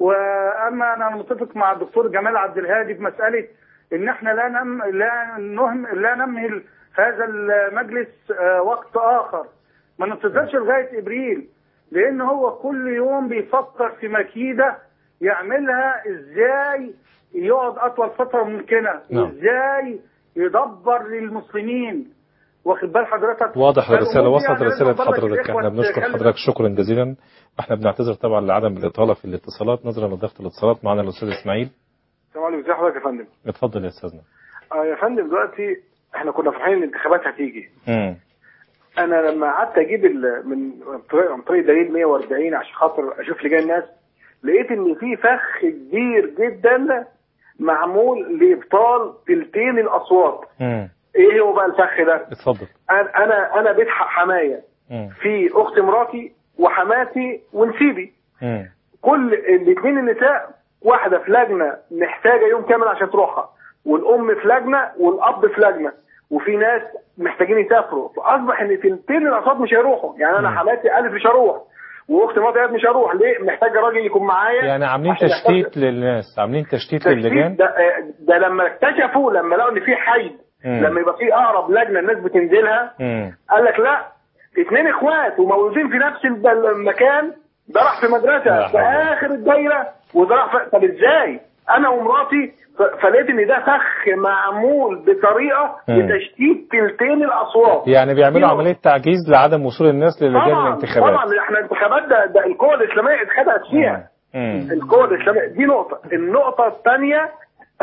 واما انا متفق مع الدكتور جمال عبد الهادي في مساله ان احنا لا نم لا نهم لا نمهل هذا المجلس آه، وقت اخر ما ننتظرش لغايه ابريل لان هو كل يوم بيفكر في مكيده يعملها ازاي يقعد اطول فتره ممكنه نعم. ازاي يدبر للمسلمين واخد بال حضرتك واضح الرسالة فالأمور دي وصلت يعني رسالة لازم نبلغ حضرتك الإخوة احنا بنشكر تخلي- حضرتك شكرا جزيلا واحنا بنعتذر طبعا لعدم الإطالة في الاتصالات نظرا لضغط الاتصالات معنا الأستاذ إسماعيل السلام عليكم ازي حضرتك يا فندم اتفضل يا أستاذنا آه يا فندم دلوقتي احنا كنا فرحانين ان الانتخابات هتيجي مم. انا لما قعدت اجيب ال- من عن طريق- عن طريق دليل 140 عشان خاطر اشوف لجان الناس لقيت ان في فخ كبير جدا معمول لابطال تلتين الاصوات مم. ايه هو بقى الفخ ده اتفضل انا انا انا بيت ح- حمايه مم. في اخت مراتي وحماتي ونسيبي مم. كل الاثنين النساء واحده في لجنه محتاجه يوم كامل عشان تروحها والام في لجنه والاب في لجنه وفي ناس محتاجين يسافروا فاصبح ان تلتين الاصوات مش هيروحوا يعني انا مم. حماتي الف مش هروح واخت مراتي قالت مش هروح ليه محتاجه راجل يكون معايا يعني عاملين عشان يحتفظ- تشتيت للناس عاملين تشتيت تشتيت للجان ده, ده لما اكتشفوا لما لقوا ان في حي مم. لما يبقى في اقرب لجنه الناس بتنزلها مم. قال لك لا اتنين اخوات ومولودين في نفس الب- المكان ده راح في لا مدرسه حول في ولا اخر الدايره وده راح في... طب ازاي؟ انا ومراتي ف- فلقيت ان ده فخ معمول بطريقه مم. لتشتيت تلتين الاصوات يعني بيعملوا دي عملية تعجيز لعدم وصول الناس للجان طبعا الانتخابات طبعا احنا الانتخابات ده, ده القوى الاسلاميه اتخدعت فيها مم. القوى الاسلاميه دي نقطه النقطه الثانيه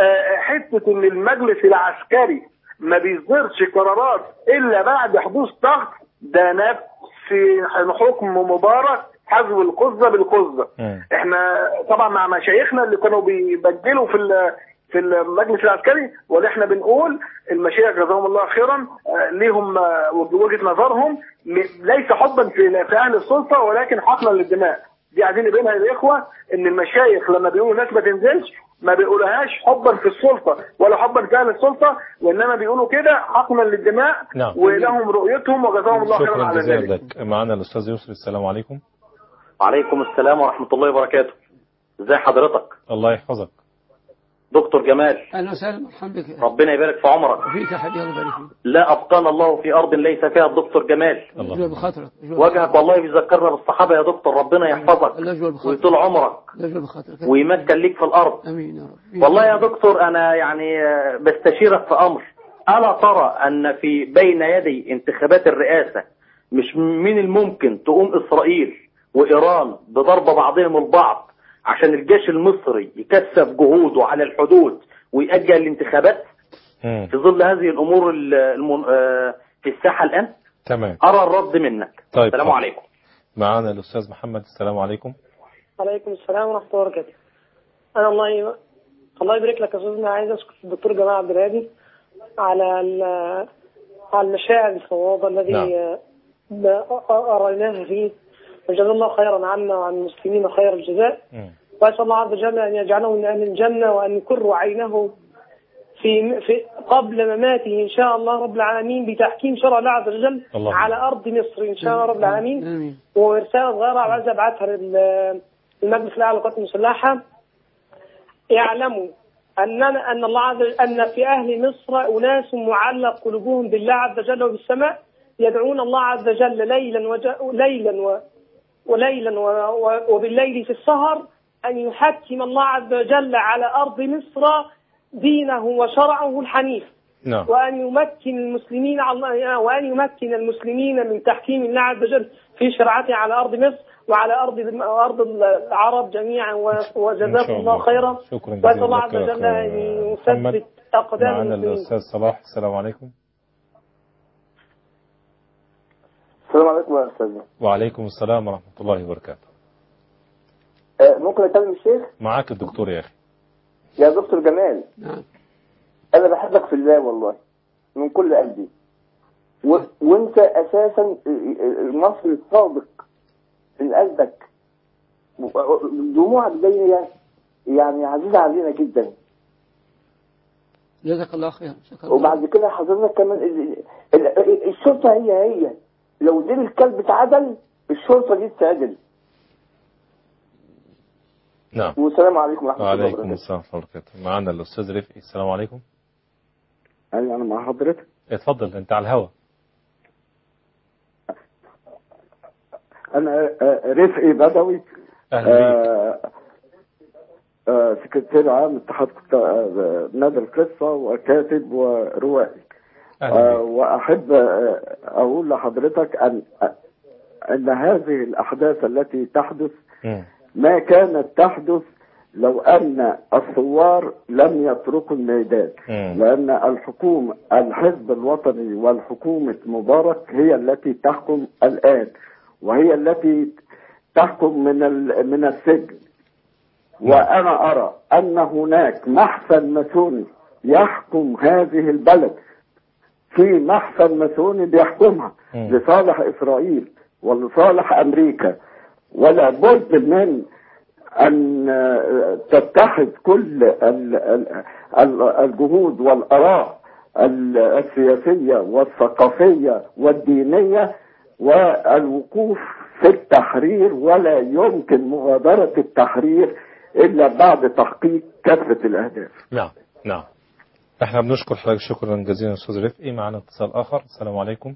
حته ان المجلس العسكري ما بيصدرش قرارات الا بعد حدوث ضغط ده نفس حكم مبارك حذو القزه بالقزه مم. احنا طبعا مع مشايخنا اللي كانوا بيبجلوا في ال- في المجلس العسكري واللي احنا بنقول المشايخ جزاهم الله خيرا آه، ليهم آه، وجهه نظرهم م- ليس حبا في في اهل السلطه ولكن حقنا للدماء دي عايزين نبينها للاخوه ان المشايخ لما بيقولوا ناس ما تنزلش ما بيقولوهاش حبا في السلطه ولا حبا في اهل السلطه وانما بيقولوا كده حقنا للدماء نعم. ولهم رؤيتهم وجزاهم الله خيرا شكرا على جزيلا ذلك لك معنا الأستاذ يسري السلام عليكم وعليكم السلام ورحمة الله وبركاته ازي حضرتك الله يحفظك دكتور جمال اهلا وسهلا مرحبا بك ربنا يبارك في عمرك وفيك يا حبيبي الله يبارك فيك لا أبقانا الله في أرض ليس فيها الدكتور جمال اجبر بخاطرك أجبر وجهك والله بيذكرنا بالصحابة يا دكتور ربنا يحفظك الله يجبر بخاطرك ويطول عمرك الله يجبر بخاطرك ويمكن ليك في الأرض امين يا رب والله يا دكتور أنا يعني آه، بستشيرك في أمر ألا ترى أن في بين يدي انتخابات الرئاسة مش من الممكن تقوم إسرائيل وإيران بضرب بعضهم البعض عشان الجيش المصري يكثف جهوده على الحدود ويأجل الانتخابات مم. في ظل هذه الأمور ال- الم- آه، في الساحة الآن تمام أرى الرد منك طيب السلام حاضر. عليكم معنا الأستاذ محمد السلام عليكم عليكم السلام ورحمة الله وبركاته. أنا الله الله يبارك لك يا أستاذنا عايز أشكر الدكتور جمال عبد الهادي على ال- على المشاعر الصوابة الذي نعم. ب- أريناها فيه وجزا الله خيرا عنا وعن المسلمين خير الجزاء مم. وأسأل الله عز وجل أن يجعله من أهل الجنة وأن يكر عينه في, في قبل مماته إن شاء الله رب العالمين بتحكيم شرع الله عز وجل اللهم. على أرض مصر إن شاء الله رب العالمين امين ورسالة صغيرة عايز أبعتها لل- للمجلس الأعلى للقوات المسلحة يعلموا أننا أن الله عز وجل أن في أهل مصر أناس معلق قلوبهم بالله عز وجل وبالسماء يدعون الله عز وجل ليلا وج... ليلا و... وليلا و... و... وبالليل في السهر أن يحكم الله عز وجل على أرض مصر دينه وشرعه الحنيف نعم وأن يمكن المسلمين على وأن يمكن المسلمين من تحكيم الله عز وجل في شرعته على أرض مصر وعلى أرض أرض العرب جميعا و- إن وجزاكم شاء الله خيرا شكرا وأسأل جزيلا الله لك عز يا وجل أخ أن محمد يثبت أقدام معنا المسلمين الأستاذ صلاح السلام عليكم السلام عليكم يا استاذ وعليكم السلام ورحمة الله وبركاته آه، ممكن اتكلم الشيخ معاك الدكتور يا أخي يا دكتور جمال نعم انا بحبك في الله والله من كل قلبي و... وانت اساسا المصري الصادق من قلبك دموعك دي يعني عزيزة علينا جدا جزاك الله خير جزاك الله وبعد كده حضرتك كمان ال- ال- ال- الشرطة هي هي لو دين الكلب اتعدل الشرطة دي تتعدل نعم والسلام عليكم ورحمة الله وعليكم وبركاته السلام ورحمة الله وبركاته معنا الأستاذ رفقي السلام عليكم أيوة أنا مع حضرتك اتفضل أنت على الهوا أنا آه، رفقي بدوي أهلا بيك آه، آه، سكرتير عام اتحاد كت- آه، نادي القصة وكاتب وروائي أهلا آه، بيك وأحب آه، أقول لحضرتك أن أن هذه الأحداث التي تحدث مم. ما كانت تحدث لو أن الثوار لم يتركوا الميدان مم. لأن الحكومة الحزب الوطني والحكومة مبارك هي التي تحكم الآن وهي التي تحكم من ال- من السجن وأنا أرى أن هناك محسن ماسوني يحكم هذه البلد في محسن ماسوني بيحكمها مم. لصالح إسرائيل ولصالح أمريكا ولا بد من أن آه، تتحد كل ال- ال- ال- الجهود والآراء ال- السياسية والثقافية والدينية والوقوف في التحرير ولا يمكن مغادرة التحرير إلا بعد تحقيق كافة الأهداف نعم نعم احنا بنشكر حضرتك شكرا جزيلا أستاذ رفقي معنا اتصال آخر السلام عليكم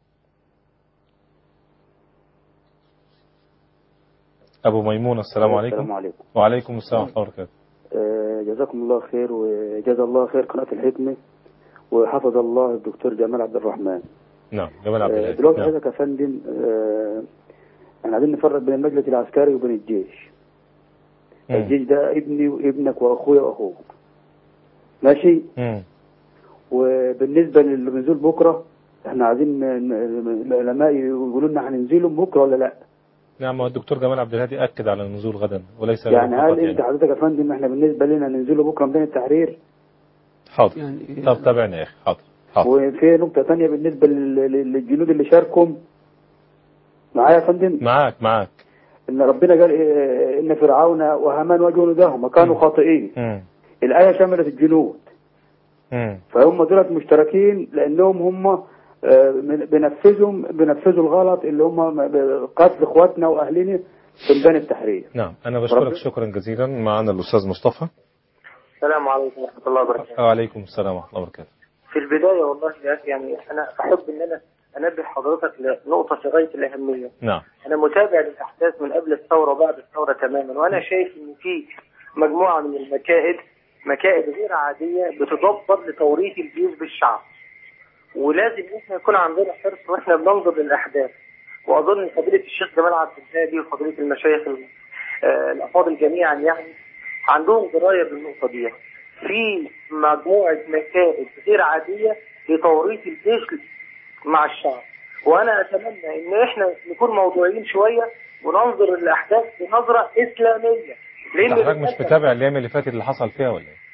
أبو ميمون السلام عليكم السلام عليكم وعليكم السلام ورحمة الله وبركاته آه، جزاكم الله خير وجزا الله خير قناة الحكمة وحفظ الله الدكتور جمال عبد الرحمن نعم جمال عبد آه، الهادي دلوقتي نعم. حضرتك يا فندم آه، احنا عايزين نفرق بين المجلس العسكري وبين الجيش مم. الجيش ده ابني وابنك واخويا واخوك ماشي مم. وبالنسبة للنزول بكرة احنا عايزين ن- ن- العلماء يقولوا لنا هننزلهم بكرة ولا لا نعم والدكتور جمال عبد الهادي أكد على النزول غدا وليس له يعني فقط هل انت حضرتك يا فندم احنا بالنسبة لنا ننزله بكرة ميدان التحرير حاضر يعني طب تابعنا يا أخي حاضر حاضر وفي نقطة تانية بالنسبة لل- لل- للجنود اللي شاركوا معايا يا فندم معاك معاك ان ربنا قال إيه، ان فرعون وهامان وجنودهم كانوا خاطئين مم. الآية شملت الجنود مم. فهم دولت مشتركين لانهم هم آه، من- بنفذهم بنفذوا الغلط اللي هم قتل اخواتنا واهلنا في ميدان التحرير نعم أنا بشكرك ربنا- شكرا جزيلا معنا الأستاذ مصطفى السلام عليكم ورحمة الله وبركاته وعليكم السلام ورحمة الله وبركاته في البداية والله يا أخي يعني أنا أحب إن أنا أنبه حضرتك لنقطة في غاية الأهمية نعم أنا متابع للأحداث من قبل الثورة وبعد الثورة تماما وأنا شايف إن في مجموعة من المكائد مكائد غير عادية بتدبر لتوريث الجيش بالشعب ولازم احنا يكون عندنا حرص واحنا بننظر للأحداث وأظن فضيلة الشيخ جمال عبد الهادي وفضيلة المشايخ ال- آه، الأفاضل جميعا يعني عندهم دراية بالنقطة دي في مجموعة مكائد غير عادية لتوريث الجيش مع الشعب وأنا أتمنى إن إحنا نكون موضوعيين شوية وننظر للأحداث بنظرة إسلامية لأن حضرتك مش للأسف- متابع الأيام اللي فاتت اللي حصل فيها ولا إيه؟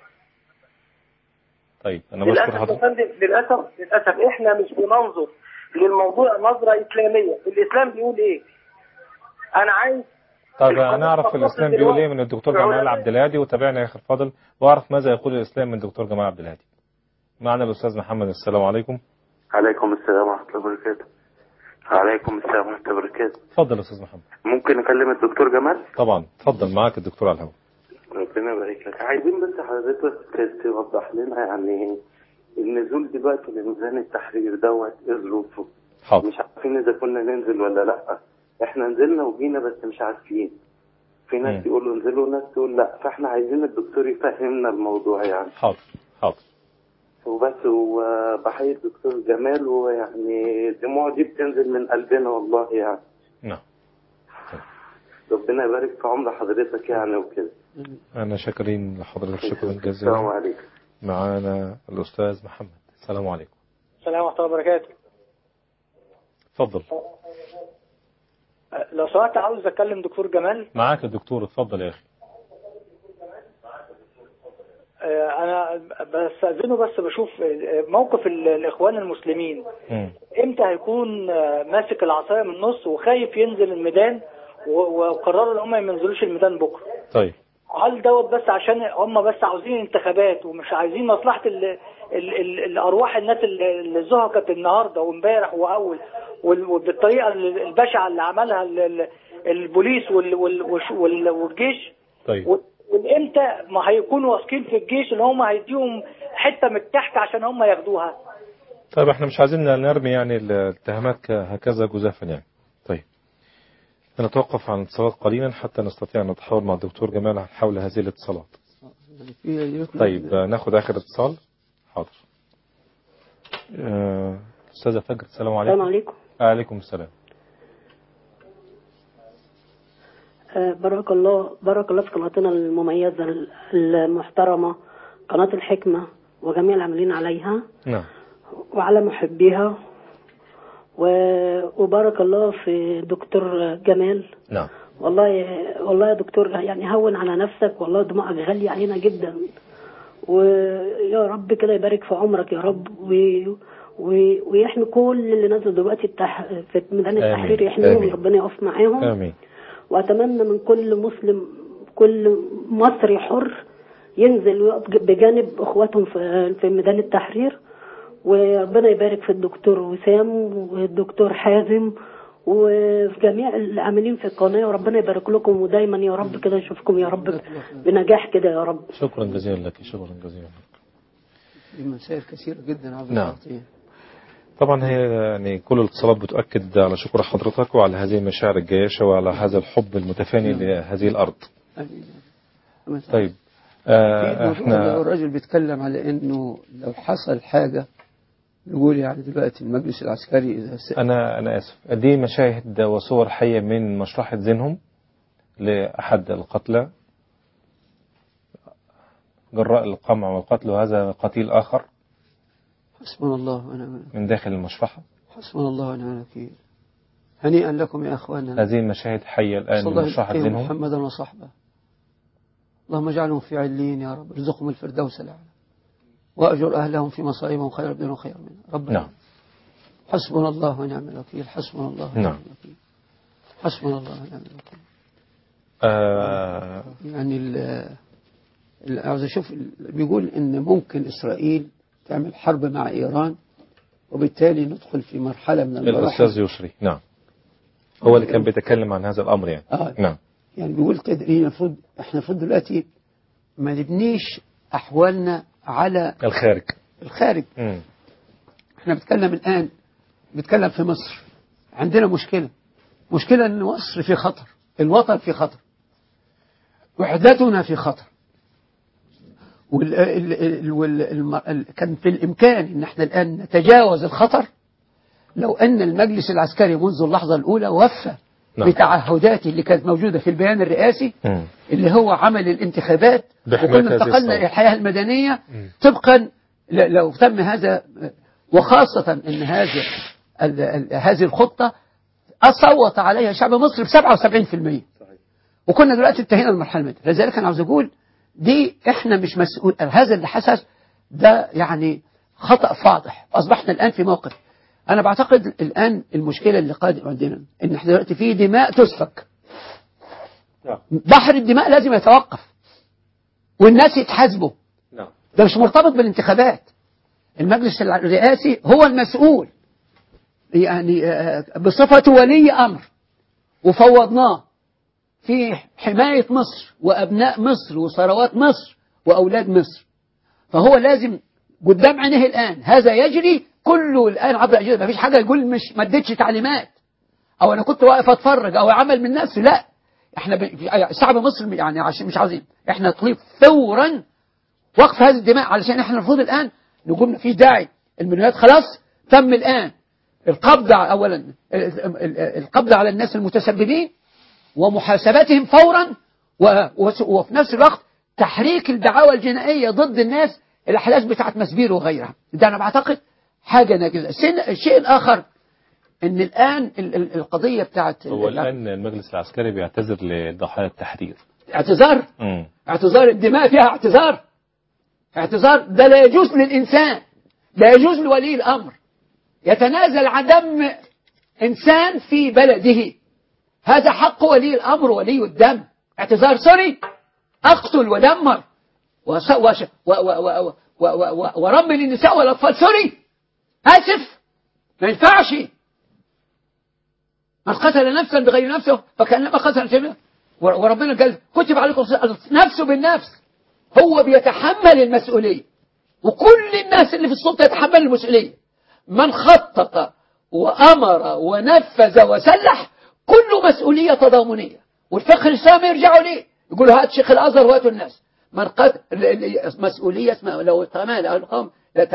طيب أنا بشكر للأسف يا حضرتك فندم للأسف للأسف إحنا مش بننظر للموضوع نظرة إسلامية الإسلام بيقول إيه أنا عايز طيب أنا أعرف الإسلام بيقول إيه من الدكتور جمال عبد الهادي وتابعنا يا أخي الفاضل وأعرف ماذا يقول الإسلام من الدكتور جمال عبد الهادي معنا الأستاذ محمد السلام عليكم عليكم السلام ورحمة الله وبركاته عليكم السلام ورحمة الله وبركاته اتفضل يا أستاذ محمد ممكن أكلم الدكتور جمال طبعا اتفضل معاك الدكتور على الهواء ربنا يبارك لك عايزين بس حضرتك توضح لنا يعني النزول دلوقتي لميزان التحرير دوت ايه ظروفه حاضر مش عارفين اذا كنا ننزل ولا لا احنا نزلنا وجينا بس مش عارفين في ناس مم. يقولوا انزلوا وناس تقول لا فاحنا عايزين الدكتور يفهمنا الموضوع يعني حاضر حاضر وبس وبحيي الدكتور جمال ويعني الدموع دي بتنزل من قلبنا والله يعني نعم ربنا يبارك في عمر حضرتك يعني وكده أنا شاكرين لحضرتك شكرا السلام جزيلا عليكم معانا الأستاذ محمد السلام عليكم السلام ورحمة الله وبركاته اتفضل أه، لو سمحت عاوز أكلم دكتور جمال معاك الدكتور اتفضل يا أخي آه، انا بستاذنه بس بشوف آه، موقف ال- الاخوان المسلمين امتى هيكون آه، ماسك العصايه من النص وخايف ينزل الميدان و- وقرروا ان هم ما ينزلوش الميدان بكره طيب هل دوت بس عشان هم بس عاوزين انتخابات ومش عايزين مصلحه ال ال ال الارواح الناس اللي اللي زهقت النهارده وامبارح واول وال- وبالطريقه ال- البشعه اللي عملها ال- ال- البوليس وال- وال- والش- وال- والجيش طيب و- والامتى ما هيكونوا واثقين في الجيش ان هم هيديهم حته من الكحك عشان هم ياخدوها طيب احنا مش عايزين نرمي يعني الاتهامات ك- هكذا جزافا يعني طيب نتوقف عن الاتصالات قليلا حتى نستطيع ان نتحاور مع الدكتور جمال حول هذه الاتصالات طيب آه، ناخد اخر اتصال حاضر آه، استاذه فجر السلام عليكم السلام عليكم وعليكم السلام آه، بارك الله بارك الله في قناتنا المميزة المحترمة قناة الحكمة وجميع العاملين عليها نعم وعلى محبيها و- وبارك الله في دكتور جمال نعم والله والله يا دكتور يعني هون على نفسك والله دموعك غالية علينا جدا ويا رب كده يبارك في عمرك يا رب و... و... ويحمي كل اللي نازل دلوقتي التح... في ميدان آمين. التحرير يحميهم آمين. ربنا يقف معاهم امين واتمنى من كل مسلم كل مصري حر ينزل ويقف بجانب اخواتهم في في ميدان التحرير وربنا يبارك في الدكتور وسام والدكتور حازم وفي جميع العاملين في القناه وربنا يبارك لكم ودايما يا رب كده نشوفكم يا رب بنجاح كده يا رب شكرا جزيلا لك شكرا جزيلا لك في مسائل كثيرة جدا عبد نعم. العظيم. طبعا هي يعني كل الاتصالات بتؤكد على شكر حضرتك وعلى هذه المشاعر الجياشة وعلى هذا الحب المتفاني لهذه الأرض طيب آه في موضوع احنا لو الراجل بيتكلم على انه لو حصل حاجة نقول يعني دلوقتي المجلس العسكري اذا س... أنا أنا آسف دي مشاهد وصور حية من مشرحة زينهم لأحد القتلى جراء القمع والقتل وهذا قتيل آخر حسبنا الله ونعم الوكيل. من داخل المشرحة حسبنا الله ونعم الوكيل هنيئا لكم يا اخواننا هذه المشاهد حية الآن صلى من الله مشرحة عليه زينهم محمدا وصحبه اللهم اجعلهم في علين يا رب ارزقهم الفردوس الاعلى واجر اهلهم في مصائبهم خير منهم خير منهم ربنا نعم حسبنا الله ونعم الوكيل حسبنا الله ونعم نعم الوكيل حسبنا الله ونعم الوكيل آه يعني ال ال- عاوز اشوف ال- بيقول ان ممكن اسرائيل تعمل حرب مع ايران وبالتالي ندخل في مرحله من المراحل الأستاذ يسري نعم هو اللي كان بيتكلم عن هذا الأمر يعني آه. نعم يعني بيقول تدريب المفروض احنا المفروض دلوقتي ما نبنيش احوالنا على الخارج الخارج مم. احنا بنتكلم الان بنتكلم في مصر عندنا مشكله مشكله ان مصر في خطر الوطن في خطر وحدتنا في خطر وال ال ال وال الم- ال كان في الامكان ان احنا الان نتجاوز الخطر لو ان المجلس العسكري منذ اللحظه الاولى وفى نعم. بتعهداته اللي كانت موجوده في البيان الرئاسي مم. اللي هو عمل الانتخابات بحماية وكنا هذه انتقلنا الثورة. الى الحياه المدنيه مم. طبقا ل- لو تم هذا وخاصه ان هذا ال- ال- هذه الخطه صوت عليها شعب مصر ب 77% وكنا دلوقتي انتهينا المرحله المدنيه لذلك انا عاوز اقول دي احنا مش مسؤول هذا اللي حصل ده يعني خطا فاضح اصبحنا الان في موقف انا بعتقد الان المشكله اللي قادم عندنا ان احنا دلوقتي في دماء تسفك نعم. بحر الدماء لازم يتوقف والناس يتحاسبوا نعم ده مش مرتبط بالانتخابات المجلس الرئاسي هو المسؤول يعني آه، بصفته ولي أمر وفوضناه في حماية مصر وأبناء مصر وثروات مصر وأولاد مصر فهو لازم قدام عينيه الآن هذا يجري كله الآن عبر الأجهزة ما فيش حاجة يقول مش ما اديتش تعليمات أو أنا كنت واقف أتفرج أو عمل من نفسي لا احنا ب... شعب مصر يعني عشان مش عاوزين احنا نطلب فورا وقف هذه الدماء علشان احنا المفروض الان نقول مفيش داعي المليونات خلاص تم الان القبض على- اولا ال- ال- القبض على الناس المتسببين ومحاسبتهم فورا و- وس- وفي نفس الوقت تحريك الدعاوى الجنائيه ضد الناس الاحداث بتاعت مسبير وغيرها ده انا بعتقد حاجه ناجزه السن- الشيء الاخر ان الان ال- ال- القضيه بتاعت هو الآن المجلس العسكري بيعتذر لضحايا التحرير اعتذار مم. اعتذار الدماء فيها اعتذار اعتذار ده لا يجوز للإنسان لا يجوز لولي الأمر يتنازل عن دم إنسان في بلده هذا حق ولي الأمر ولي الدم اعتذار سوري أقتل ودمر وس- وش- و- و- و- و- و- و- ورمي النساء والأطفال سوري آسف ما ينفعش من قتل نفسا بغير نفسه فكأنما قتل جميعا وربنا قال كتب عليكم نفسه بالنفس هو بيتحمل المسؤولية وكل الناس اللي في السلطة يتحمل المسؤولية من خطط وأمر ونفذ وسلح كله مسؤولية تضامنية والفقه الإسلامي يرجعوا ليه يقولوا هات شيخ الأزهر وهاتوا الناس من قتل مسؤولية اسمها لو تمام القوم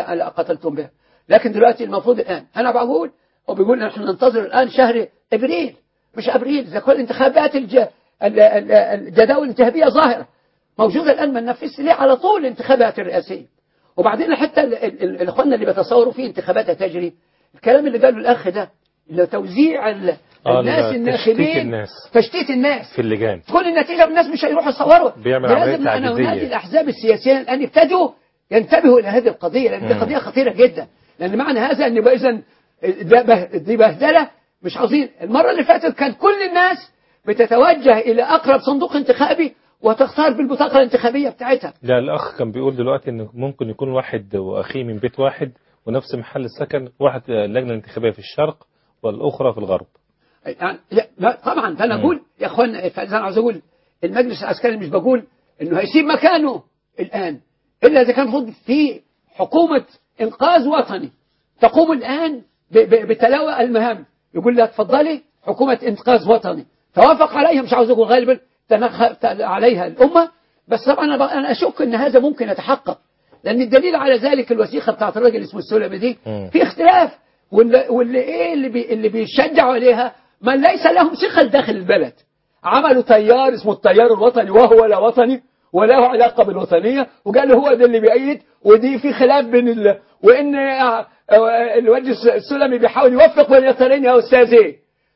قتلتم بها لكن دلوقتي المفروض الآن أنا بقول وبيقول نحن ننتظر الآن شهر إبريل مش أبريل إذا كل انتخابات الج... ال- ال- الجداول الانتخابية ظاهرة موجودة الآن ما ننفذش ليه على طول الانتخابات الرئاسية وبعدين حتى ال- ال- ال- الإخوان اللي بيتصوروا فيه انتخابات تجري الكلام اللي قاله الأخ ده اللي توزيع ال- آه، الناس تشتيت الناخبين الناس. تشتيت الناس في اللجان تكون النتيجة الناس مش هيروحوا يصوروا بيعمل ده عملية لازم أنا تعجيزية. أنادي الأحزاب السياسية الآن يبتدوا ينتبهوا إلى هذه القضية لأن دي مم. قضية خطيرة جدا لأن معنى هذا أن يبقى إذا ده به- دي بهدلة مش عاوزين المرة اللي فاتت كان كل الناس بتتوجه إلى أقرب صندوق انتخابي وتختار بالبطاقة الانتخابية بتاعتها لا الأخ كان بيقول دلوقتي إن ممكن يكون واحد وأخيه من بيت واحد ونفس محل السكن واحد اللجنة الانتخابية في الشرق والأخرى في الغرب يعني لا لا طبعا فانا مم. اقول يا اخوان فاذا انا عاوز اقول المجلس العسكري مش بقول انه هيسيب مكانه الان الا اذا كان المفروض في حكومه انقاذ وطني تقوم الان ب- ب- بتلاوى المهام يقول لها اتفضلي حكومه انقاذ وطني توافق عليها مش عاوز اقول غالبا تنخ عليها الامه بس طبعا انا ب- انا اشك ان هذا ممكن يتحقق لان الدليل على ذلك الوثيقه بتاعت الراجل اسمه السلمي دي في اختلاف واللي, واللي ايه اللي بي اللي بيشجعوا عليها من ليس لهم ثقل داخل البلد عملوا تيار اسمه التيار الوطني وهو لا وطني ولا له علاقه بالوطنيه وقالوا هو ده اللي بيأيد ودي في خلاف بين ال... وان آه، آه، الوجه السلمي بيحاول يوفق بين اليسارين يا استاذ ايه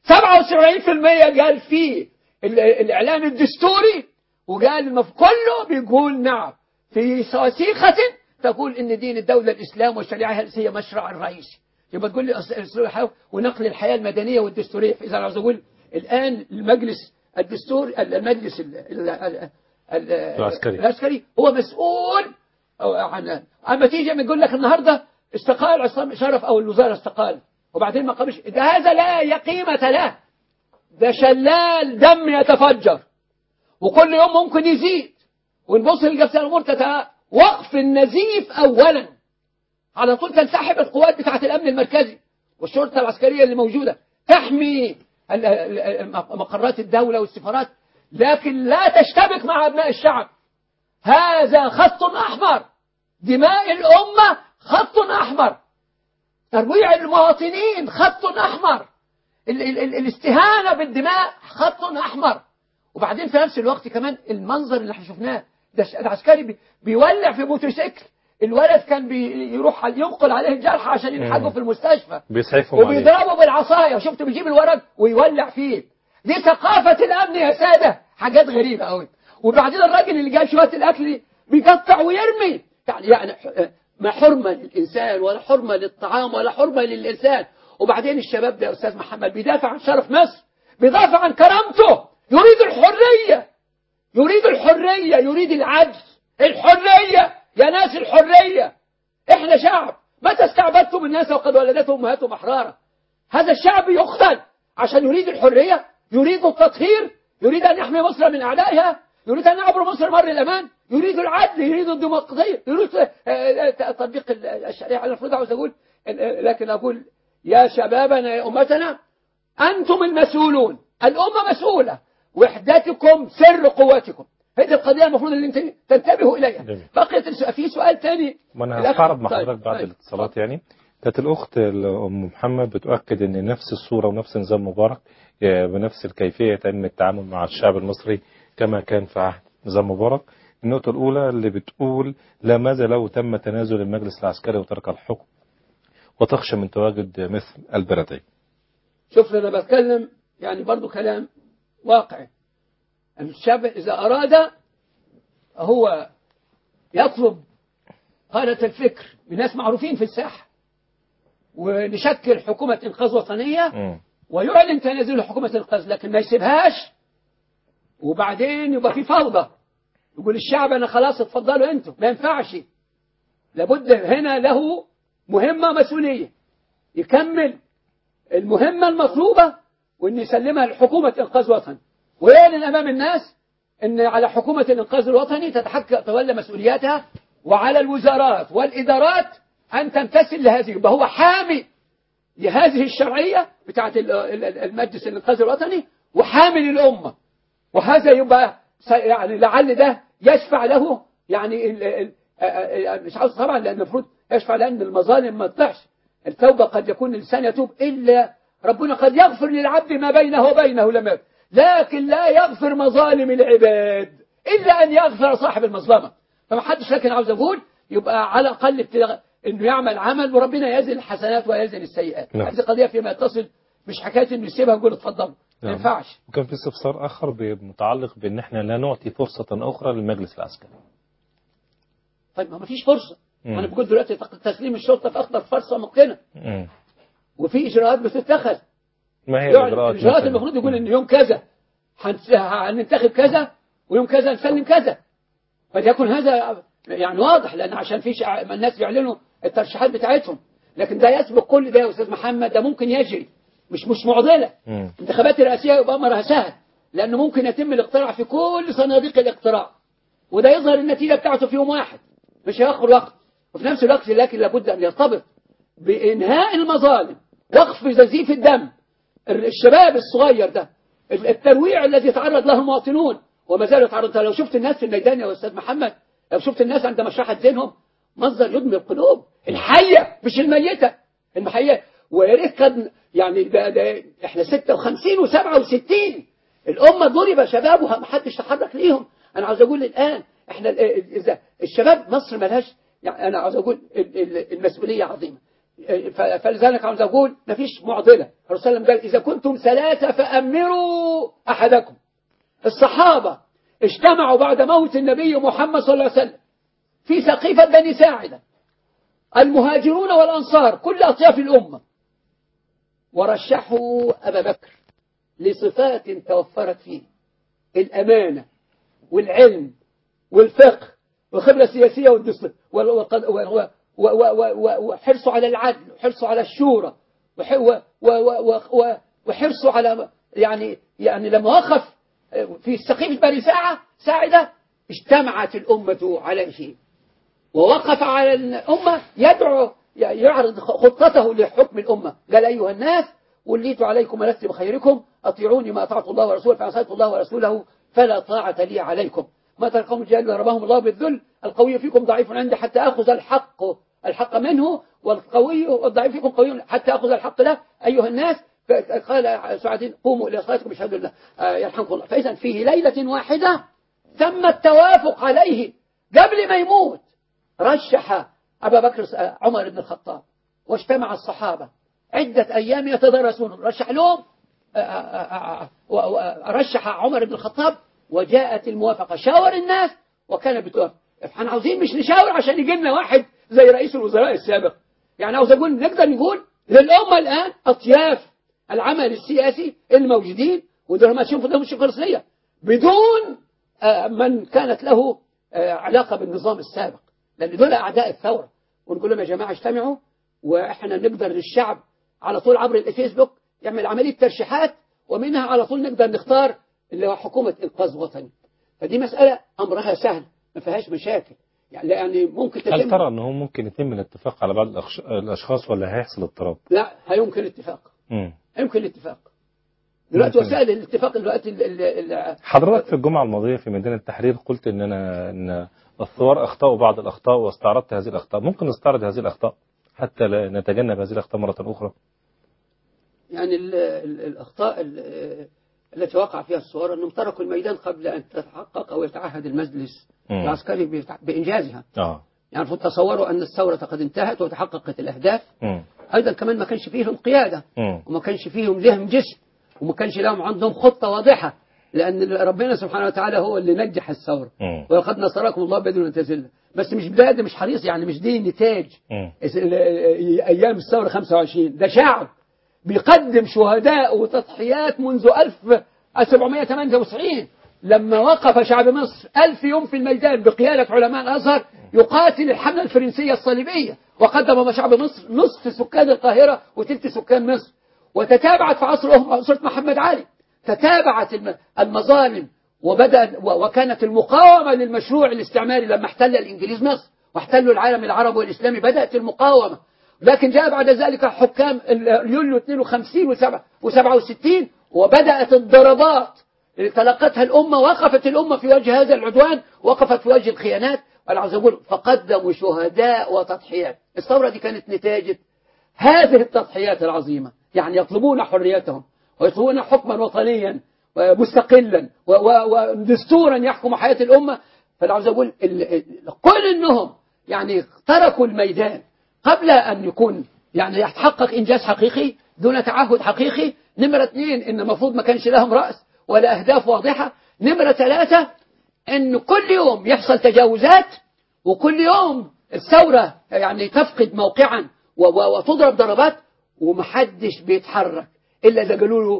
77% قال فيه ال- الاعلان الدستوري وقال المف... كله بيقول نعم في وثيقه تقول ان دين الدوله الاسلام والشريعه هي مشرع الرئيسي يبقى تقول لي أصل- أصل الحياة ونقل الحياه المدنيه والدستوريه فاذا انا عاوز اقول الان المجلس الدستور المجلس ال- ال- ال- ال- العسكري. العسكري هو مسؤول أو عن اما تيجي من يقول لك النهارده استقال عصام شرف او الوزاره استقال وبعدين ما قامش ده هذا لا قيمه له ده شلال دم يتفجر وكل يوم ممكن يزيد ونبص لجبسة الأمور تتع... وقف النزيف أولا على طول تنسحب القوات بتاعة الأمن المركزي والشرطة العسكرية اللي موجودة تحمي ال- ال- ال- مقرات الدولة والسفارات لكن لا تشتبك مع أبناء الشعب هذا خط أحمر دماء الأمة خط أحمر ترويع المواطنين خط أحمر ال- ال- ال- الاستهانة بالدماء خط أحمر وبعدين في نفس الوقت كمان المنظر اللي احنا شفناه ده الش- العسكري بي- بيولع في موتوسيكل الولد كان بيروح على- ينقل عليه الجرح عشان يلحقه مم. في المستشفى بيسعفهم عليه وبيضربه بالعصاية شفت بيجيب الورق ويولع فيه دي ثقافة الأمن يا سادة حاجات غريبة قوي وبعدين الراجل اللي جايب شوية الأكل بيقطع ويرمي يعني يعني ح- ما حرمة للإنسان ولا حرمة للطعام ولا حرمة للإنسان وبعدين الشباب ده يا أستاذ محمد بيدافع عن شرف مصر بيدافع عن كرامته يريد الحرية يريد الحرية يريد العدل الحرية يا ناس الحرية احنا شعب متى استعبدتم الناس وقد ولدتهم امهاتهم احرارا هذا الشعب يقتل عشان يريد الحرية يريد التطهير يريد ان يحمي مصر من اعدائها يريد ان يعبر مصر مر الامان يريد العدل يريد الديمقراطية يريد آه، آه، تطبيق ال- الشريعة انا المفروض عاوز اقول آه، لكن اقول يا شبابنا يا امتنا انتم المسؤولون الامة مسؤولة وحدتكم سر قوتكم هذه القضية المفروض اللي انت تنتبهوا اليها جميل. بقيت السؤال في سؤال ثاني ما انا الأخ- هستعرض مع طيب، حضرتك بعد طيب. الاتصالات يعني كانت الاخت ام محمد بتؤكد ان نفس الصوره ونفس نظام مبارك آه، بنفس الكيفيه يتم التعامل مع الشعب المصري كما كان في عهد نظام مبارك النقطه الاولى اللي بتقول لا ماذا لو تم تنازل المجلس العسكري وترك الحكم وتخشى من تواجد مثل البلدين شوف انا بتكلم يعني برضو كلام واقعي الشاب اذا اراد هو يطلب قادة الفكر من ناس معروفين في الساحة ونشكل حكومة إنقاذ وطنية مم. ويعلن تنازل حكومة الإنقاذ لكن ما يسيبهاش وبعدين يبقى في فوضى يقول الشعب أنا خلاص اتفضلوا أنتوا ما ينفعش لابد هنا له مهمة مسؤولية يكمل المهمة المطلوبة وإن يسلمها لحكومة إنقاذ وطني ويعلن أمام الناس إن على حكومة الإنقاذ الوطني تتحقق تولى مسؤولياتها وعلى الوزارات والإدارات أن تمتثل لهذه يبقى هو حامي لهذه الشرعية بتاعت ال- ال- ال- المجلس الإنقاذ الوطني وحامي للأمة وهذا يبقى س- يعني لعل ده يشفع له يعني ال ال ال- ال- مش عاوز طبعا لأن المفروض يشفع لأن المظالم ما تطلعش التوبة قد يكون الإنسان يتوب إلا ربنا قد يغفر للعبد ما بينه وبينه لما يتوب. لكن لا يغفر مظالم العباد إلا أن يغفر صاحب المظلمة فما حدش لكن عاوز أقول يبقى على الأقل ابتلاغ- إنه يعمل عمل وربنا يزن الحسنات ويزن السيئات نعم. هذه قضية فيما يتصل مش حكاية إنه يسيبها ويقول اتفضلوا ما نعم. ينفعش وكان في استفسار آخر ب- متعلق بأن احنا لا نعطي فرصة أخرى للمجلس العسكري طيب ما فيش فرصة مم. أنا بقول دلوقتي تق- تسليم الشرطة في أخطر فرصة ممكنة مم. وفي إجراءات بتتخذ ما هي يعني الإجراءات الإجراءات مثلاً؟ المفروض يقول إن يوم كذا هنس- هننتخب كذا ويوم كذا نسلم كذا فليكن هذا يعني واضح لأن عشان في شع- ما الناس بيعلنوا الترشيحات بتاعتهم لكن ده يسبق كل ده يا أستاذ محمد ده ممكن يجري مش مش معضلة مم. الانتخابات الرئاسية يبقى أمرها سهل لأنه ممكن يتم الاقتراع في كل صناديق الاقتراع وده يظهر النتيجة بتاعته في يوم واحد مش هياخد وقت وفي نفس الوقت لكن لابد أن يرتبط بإنهاء المظالم وقف ززيف الدم الشباب الصغير ده الترويع الذي يتعرض له المواطنون وما زالوا يتعرض لو شفت الناس في الميدان يا أستاذ محمد لو شفت الناس عند مشرحة ذهنهم منظر يدمي القلوب الحية مش الميتة الحية ويا ريت كان يعني ده, ده احنا 56 و67 الأمة ضرب شبابها ما حدش تحرك ليهم أنا عاوز أقول الآن احنا ال- ال- إذا الشباب مصر ملهاش يعني أنا عاوز أقول ال- ال- المسؤولية عظيمة ف- فلذلك عاوز أقول مفيش معضلة الرسول صلى الله عليه وسلم قال إذا كنتم ثلاثة فأمروا أحدكم الصحابة اجتمعوا بعد موت النبي محمد صلى الله عليه وسلم في سقيفة بني ساعدة المهاجرون والأنصار كل أطياف الأمة ورشحوا أبا بكر لصفات توفرت فيه الأمانة والعلم والفقه والخبرة السياسية والدستور وال- والقد- و- و- و- و- و- وحرصه على العدل وحرصه على الشورى وح- و- و- و- و- وحرصه على يعني يعني لما وقف في سقيفة بني ساعة ساعدة اجتمعت الأمة عليه ووقف على الأمة يدعو يعرض خطته لحكم الأمة قال أيها الناس وليت عليكم ولست بخيركم أطيعوني ما أطعت الله ورسوله فعصيت الله ورسوله فلا طاعة لي عليكم ما ترى قوم الجاهل ضربهم الله بالذل القوي فيكم ضعيف عندي حتى أخذ الحق الحق منه والقوي والضعيف فيكم قوي حتى أخذ الحق له أيها الناس قال سعدين قوموا إلى صلاتكم اشهدوا الله آه، يرحمكم الله فإذا فيه ليلة واحدة تم التوافق عليه قبل ما يموت رشح أبا بكر عمر بن الخطاب واجتمع الصحابة عدة أيام يتدرسون رشح لهم آه، آه، آه، و- و- رشح عمر بن الخطاب وجاءت الموافقة شاور الناس وكان بتوافق احنا عاوزين مش نشاور عشان يجي لنا واحد زي رئيس الوزراء السابق يعني عاوز أقول نقدر نقول للأمة الآن أطياف العمل السياسي الموجودين ودول ما تشوفوا ده مش شخصية بدون آه، من كانت له آه، علاقة بالنظام السابق لأن دول أعداء الثورة ونقول لهم يا جماعة اجتمعوا وإحنا نقدر للشعب على طول عبر الفيسبوك يعمل عملية ترشيحات ومنها على طول نقدر نختار اللي هو حكومة إنقاذ وطني فدي مسألة أمرها سهل ما فيهاش مشاكل يعني يعني ممكن هل تتم ترى أنه ممكن يتم الاتفاق على بعض الأخش- الأشخاص ولا هيحصل اضطراب؟ لا هيمكن اتفاق مم. يمكن الاتفاق دلوقتي ممكن. وسائل الاتفاق دلوقتي ال- ال- ال- حضرتك في الجمعة الماضية في ميدان التحرير قلت إن أنا إن الثوار أخطأوا بعض الأخطاء واستعرضت هذه الأخطاء ممكن نستعرض هذه الأخطاء حتى لا نتجنب هذه الأخطاء مرة أخرى يعني ال ال الأخطاء ال- التي وقع فيها الثوار أنهم تركوا الميدان قبل أن تتحقق أو يتعهد المجلس مم. العسكري بتع- بإنجازها آه يعني المفروض تصوروا أن الثورة قد انتهت وتحققت الأهداف مم. أيضا كمان ما كانش فيهم قيادة مم. وما كانش فيهم لهم جسم وما كانش لهم عندهم خطة واضحة لأن ربنا سبحانه وتعالى هو اللي نجح الثورة مم. ولقد نصركم الله بدون تزل بس مش ده ده مش حريص يعني مش دي نتاج مم. ايام الثوره 25 ده شعب بيقدم شهداء وتضحيات منذ 1798 لما وقف شعب مصر ألف يوم في الميدان بقيادة علماء الأزهر يقاتل الحملة الفرنسية الصليبية وقدم شعب مصر نصف سكان القاهرة وتلت سكان مصر وتتابعت في عصر عصر محمد علي تتابعت الم- المظالم وبدأ و- وكانت المقاومة للمشروع الاستعماري لما احتل الإنجليز مصر واحتلوا العالم العربي والإسلامي بدأت المقاومة لكن جاء بعد ذلك حكام ال- يوليو 52 و67 وبدأت الضربات اللي تلقتها الأمة وقفت الأمة في وجه هذا العدوان وقفت في وجه الخيانات أنا عاوز أقول فقدموا شهداء وتضحيات الثورة دي كانت نتاجة هذه التضحيات العظيمة يعني يطلبون حريتهم ويطلبون حكما وطنيا مستقلا و- و- ودستورا يحكم حياة الأمة فأنا عاوز أقول ال- ال- كل إنهم يعني تركوا الميدان قبل أن يكون يعني يتحقق إنجاز حقيقي دون تعهد حقيقي نمرة اثنين إن المفروض ما كانش لهم رأس ولا أهداف واضحة نمرة ثلاثة إن كل يوم يحصل تجاوزات وكل يوم الثورة يعني تفقد موقعا و- و- وتضرب ضربات ومحدش بيتحرك إلا إذا قالوا له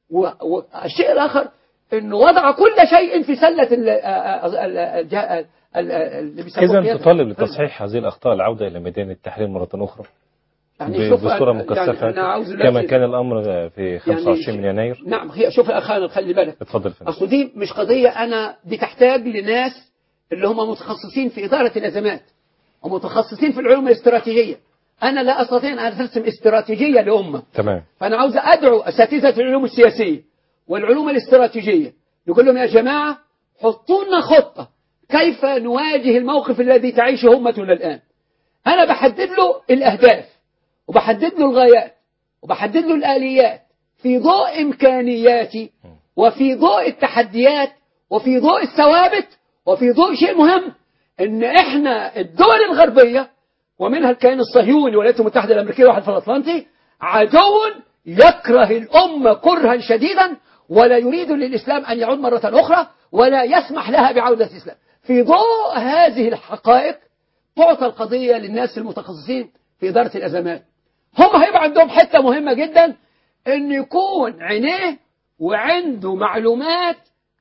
و- والشيء الآخر إنه وضع كل شيء في سلة ال- ال- ال- ال- ال- اللي بيسموه إذا قيادة. تطالب لتصحيح هذه الأخطاء العودة إلى ميدان التحرير مرة أخرى يعني شوف- بصورة يعني مكثفة أنا عاوز كما دلوقتي- كان الأمر في 25 من يناير نعم هي شوف يا أخي خلي بالك اتفضل فندم أصل دي مش قضية أنا دي تحتاج لناس اللي هم متخصصين في إدارة الأزمات ومتخصصين في العلوم الاستراتيجية أنا لا أستطيع أن أرسم استراتيجية لأمة تمام فأنا عاوز أدعو أساتذة العلوم السياسية والعلوم الاستراتيجية نقول لهم يا جماعة حطوا لنا خطة كيف نواجه الموقف الذي تعيشه أمتنا الآن أنا بحدد له الأهداف وبحدد له الغايات وبحدد له الآليات في ضوء إمكانياتي وفي ضوء التحديات وفي ضوء الثوابت وفي ضوء شيء مهم إن إحنا الدول الغربية ومنها الكيان الصهيوني والولايات المتحدة الأمريكية واحد في الأطلنطي عدو يكره الأمة كرها شديدا ولا يريد للإسلام أن يعود مرة أخرى ولا يسمح لها بعودة الإسلام في ضوء هذه الحقائق تعطى القضية للناس المتخصصين في إدارة الأزمات هم هيبقى عندهم حتة مهمة جدا أن يكون عينيه وعنده معلومات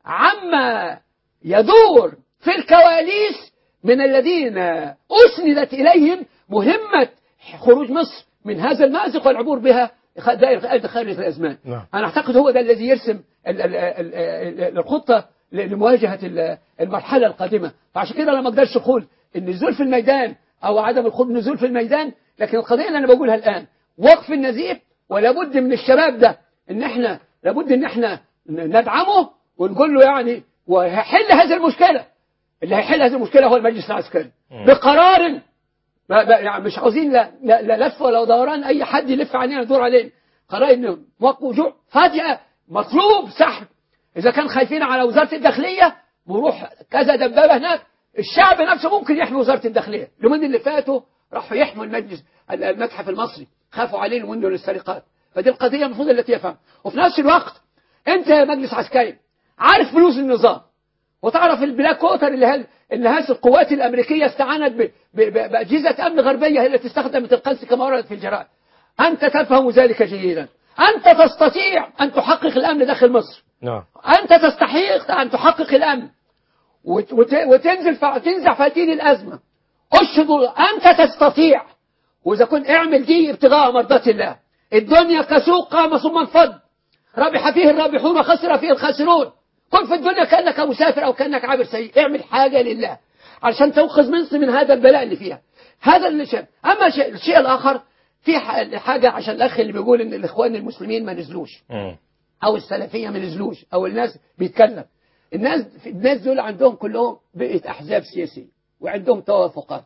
عما يدور في الكواليس من الذين أسندت إليهم مهمة خروج مصر من هذا المأزق والعبور بها دائرة خارج الأزمان نعم. أنا أعتقد هو ده الذي يرسم ال- ال- ال- ال- الخطة ل- لمواجهة ال- المرحلة القادمة فعشان كده أنا ما أقدرش أقول النزول في الميدان أو عدم الخروج النزول في الميدان لكن القضية اللي أنا بقولها الآن وقف النزيف ولا بد من الشباب ده إن إحنا لابد إن إحنا ندعمه ونقول له يعني وهيحل هذه المشكلة اللي هيحل هذه المشكلة هو المجلس العسكري بقرار ما ما- يعني مش عاوزين لا, لا, لا لف ولا دوران اي حد يلف علينا يدور علينا قرار انه وجوع فجأة مطلوب سحب اذا كان خايفين على وزارة الداخلية بروح كذا دبابة هناك الشعب نفسه ممكن يحمي وزارة الداخلية اليومين اللي فاتوا راحوا يحموا المجلس المتحف المصري خافوا عليه منه للسرقات فدي القضية المفروض التي يفهم وفي نفس الوقت انت يا مجلس عسكري عارف فلوس النظام وتعرف البلاك كوتر اللي هل اللي هذه القوات الامريكيه استعانت ب- ب- ب- باجهزه امن غربيه هي التي استخدمت القنص كما ورد في الجرائد انت تفهم ذلك جيدا انت تستطيع ان تحقق الامن داخل مصر نعم أنت تستحق أن تحقق الأمن وت- وت- وتنزل ف- تنزع فتيل الأزمة أشهد أنت تستطيع وإذا كنت اعمل دي ابتغاء مرضات الله الدنيا كسوق قام ثم انفض ربح فيه الرابحون وخسر فيه الخاسرون كن في الدنيا كأنك مسافر أو كأنك عابر سيء اعمل حاجة لله علشان تنقذ مصر من هذا البلاء اللي فيها هذا اللي شيء أما شيء- الشيء الآخر في ح- حاجة عشان الأخ اللي بيقول إن الإخوان المسلمين ما نزلوش او السلفيه ما نزلوش او الناس بيتكلم الناس الناس دول عندهم كلهم بقت احزاب سياسيه وعندهم توافقات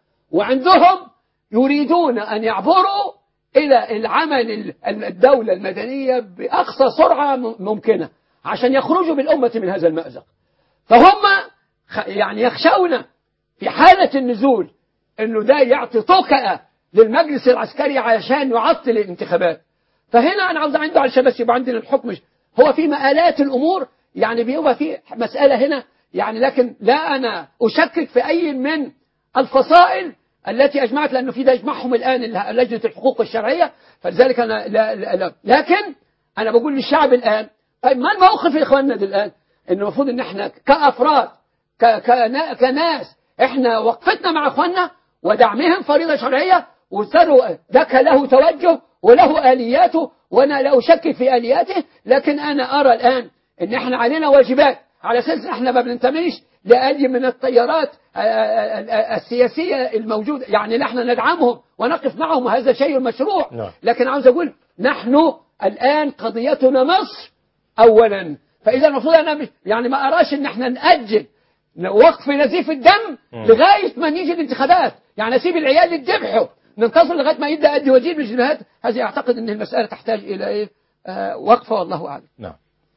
وعندهم يريدون ان يعبروا الى العمل ال- الدوله المدنيه باقصى سرعه م- ممكنه عشان يخرجوا بالامه من هذا المازق فهم خ- يعني يخشون في حاله النزول انه ده يعطي طوكأة للمجلس العسكري عشان يعطل الانتخابات فهنا انا عاوز عنده علشان بس يبقى عندنا الحكم هو في مآلات الامور يعني بيبقى في مسألة هنا يعني لكن لا انا اشكك في اي من الفصائل التي أجمعت لأنه في ده يجمعهم الآن ال- لجنة الحقوق الشرعية فلذلك أنا لا لا لا لكن أنا بقول للشعب الآن طيب ما الموقف يا إخواننا ده الآن إن المفروض إن إحنا كأفراد ك- كنا- كناس إحنا وقفتنا مع إخواننا ودعمهم فريضة شرعية وصاروا ذاك له توجه وله آلياته وأنا لا أشكك في آلياته لكن أنا أرى الآن إن إحنا علينا واجبات على أساس إن إحنا ما بننتميش لأي من التيارات آه، آه، آه، السياسية الموجودة يعني نحن ندعمهم ونقف معهم وهذا شيء مشروع نعم. لكن عاوز أقول نحن الآن قضيتنا مصر أولا فإذا المفروض أنا مش يعني ما أراش إن إحنا نأجل وقف نزيف الدم مم. لغاية ما نيجي الانتخابات يعني أسيب العيال يتذبحوا ننتظر لغاية ما يبدأ أدي وزير من الجنيهات هذه أعتقد أن المسألة تحتاج إلى إيه آه وقفة والله أعلم نعم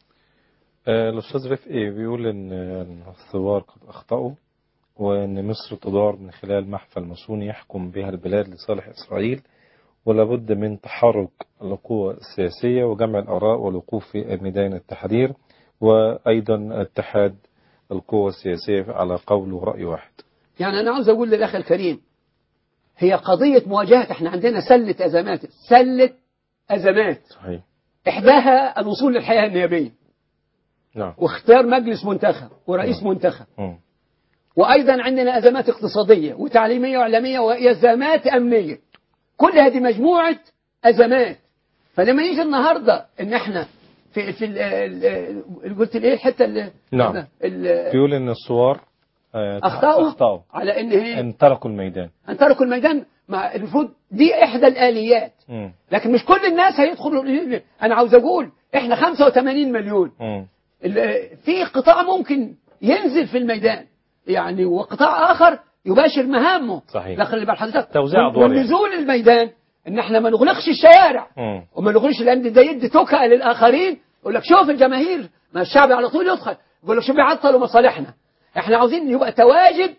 آه، الأستاذ رفقي بيقول إن إن الثوار قد أخطأوا وإن مصر تدار من خلال محفل ماسوني يحكم بها البلاد لصالح إسرائيل ولابد من تحرك القوى السياسية وجمع الآراء والوقوف في ميدان التحرير وأيضا اتحاد القوى السياسية على قول ورأي واحد يعني أنا عاوز أقول للأخ الكريم هي قضية مواجهة احنا عندنا سلة أزمات سلة أزمات صحيح إحداها الوصول للحياة النيابية نعم واختيار مجلس منتخب ورئيس منتخب مم. وأيضا عندنا أزمات اقتصادية وتعليمية وإعلامية وأزمات أمنية كل هذه مجموعة أزمات فلما يجي النهاردة إن إحنا في في ال- ال- ال- قلت الإيه الحتة اللي نعم ال- بيقول إن الثوار آه، أخطأوا أخطأوا على إن هي أن تركوا الميدان أن تركوا الميدان مع المفروض دي إحدى الآليات مم. لكن مش كل الناس هيدخلوا أنا عاوز أقول إحنا 85 مليون مم. ال- في قطاع ممكن ينزل في الميدان يعني وقطاع آخر يباشر مهامه صحيح. لكن اللي بال حضرتك توزيع أدوار يعني. والنزول الميدان ان احنا ما نغلقش الشوارع مم. وما نغلقش لان ده يدي توكة للاخرين يقول لك شوف الجماهير ما الشعب على طول يدخل يقول لك شوف بيعطلوا مصالحنا احنا عاوزين يبقى تواجد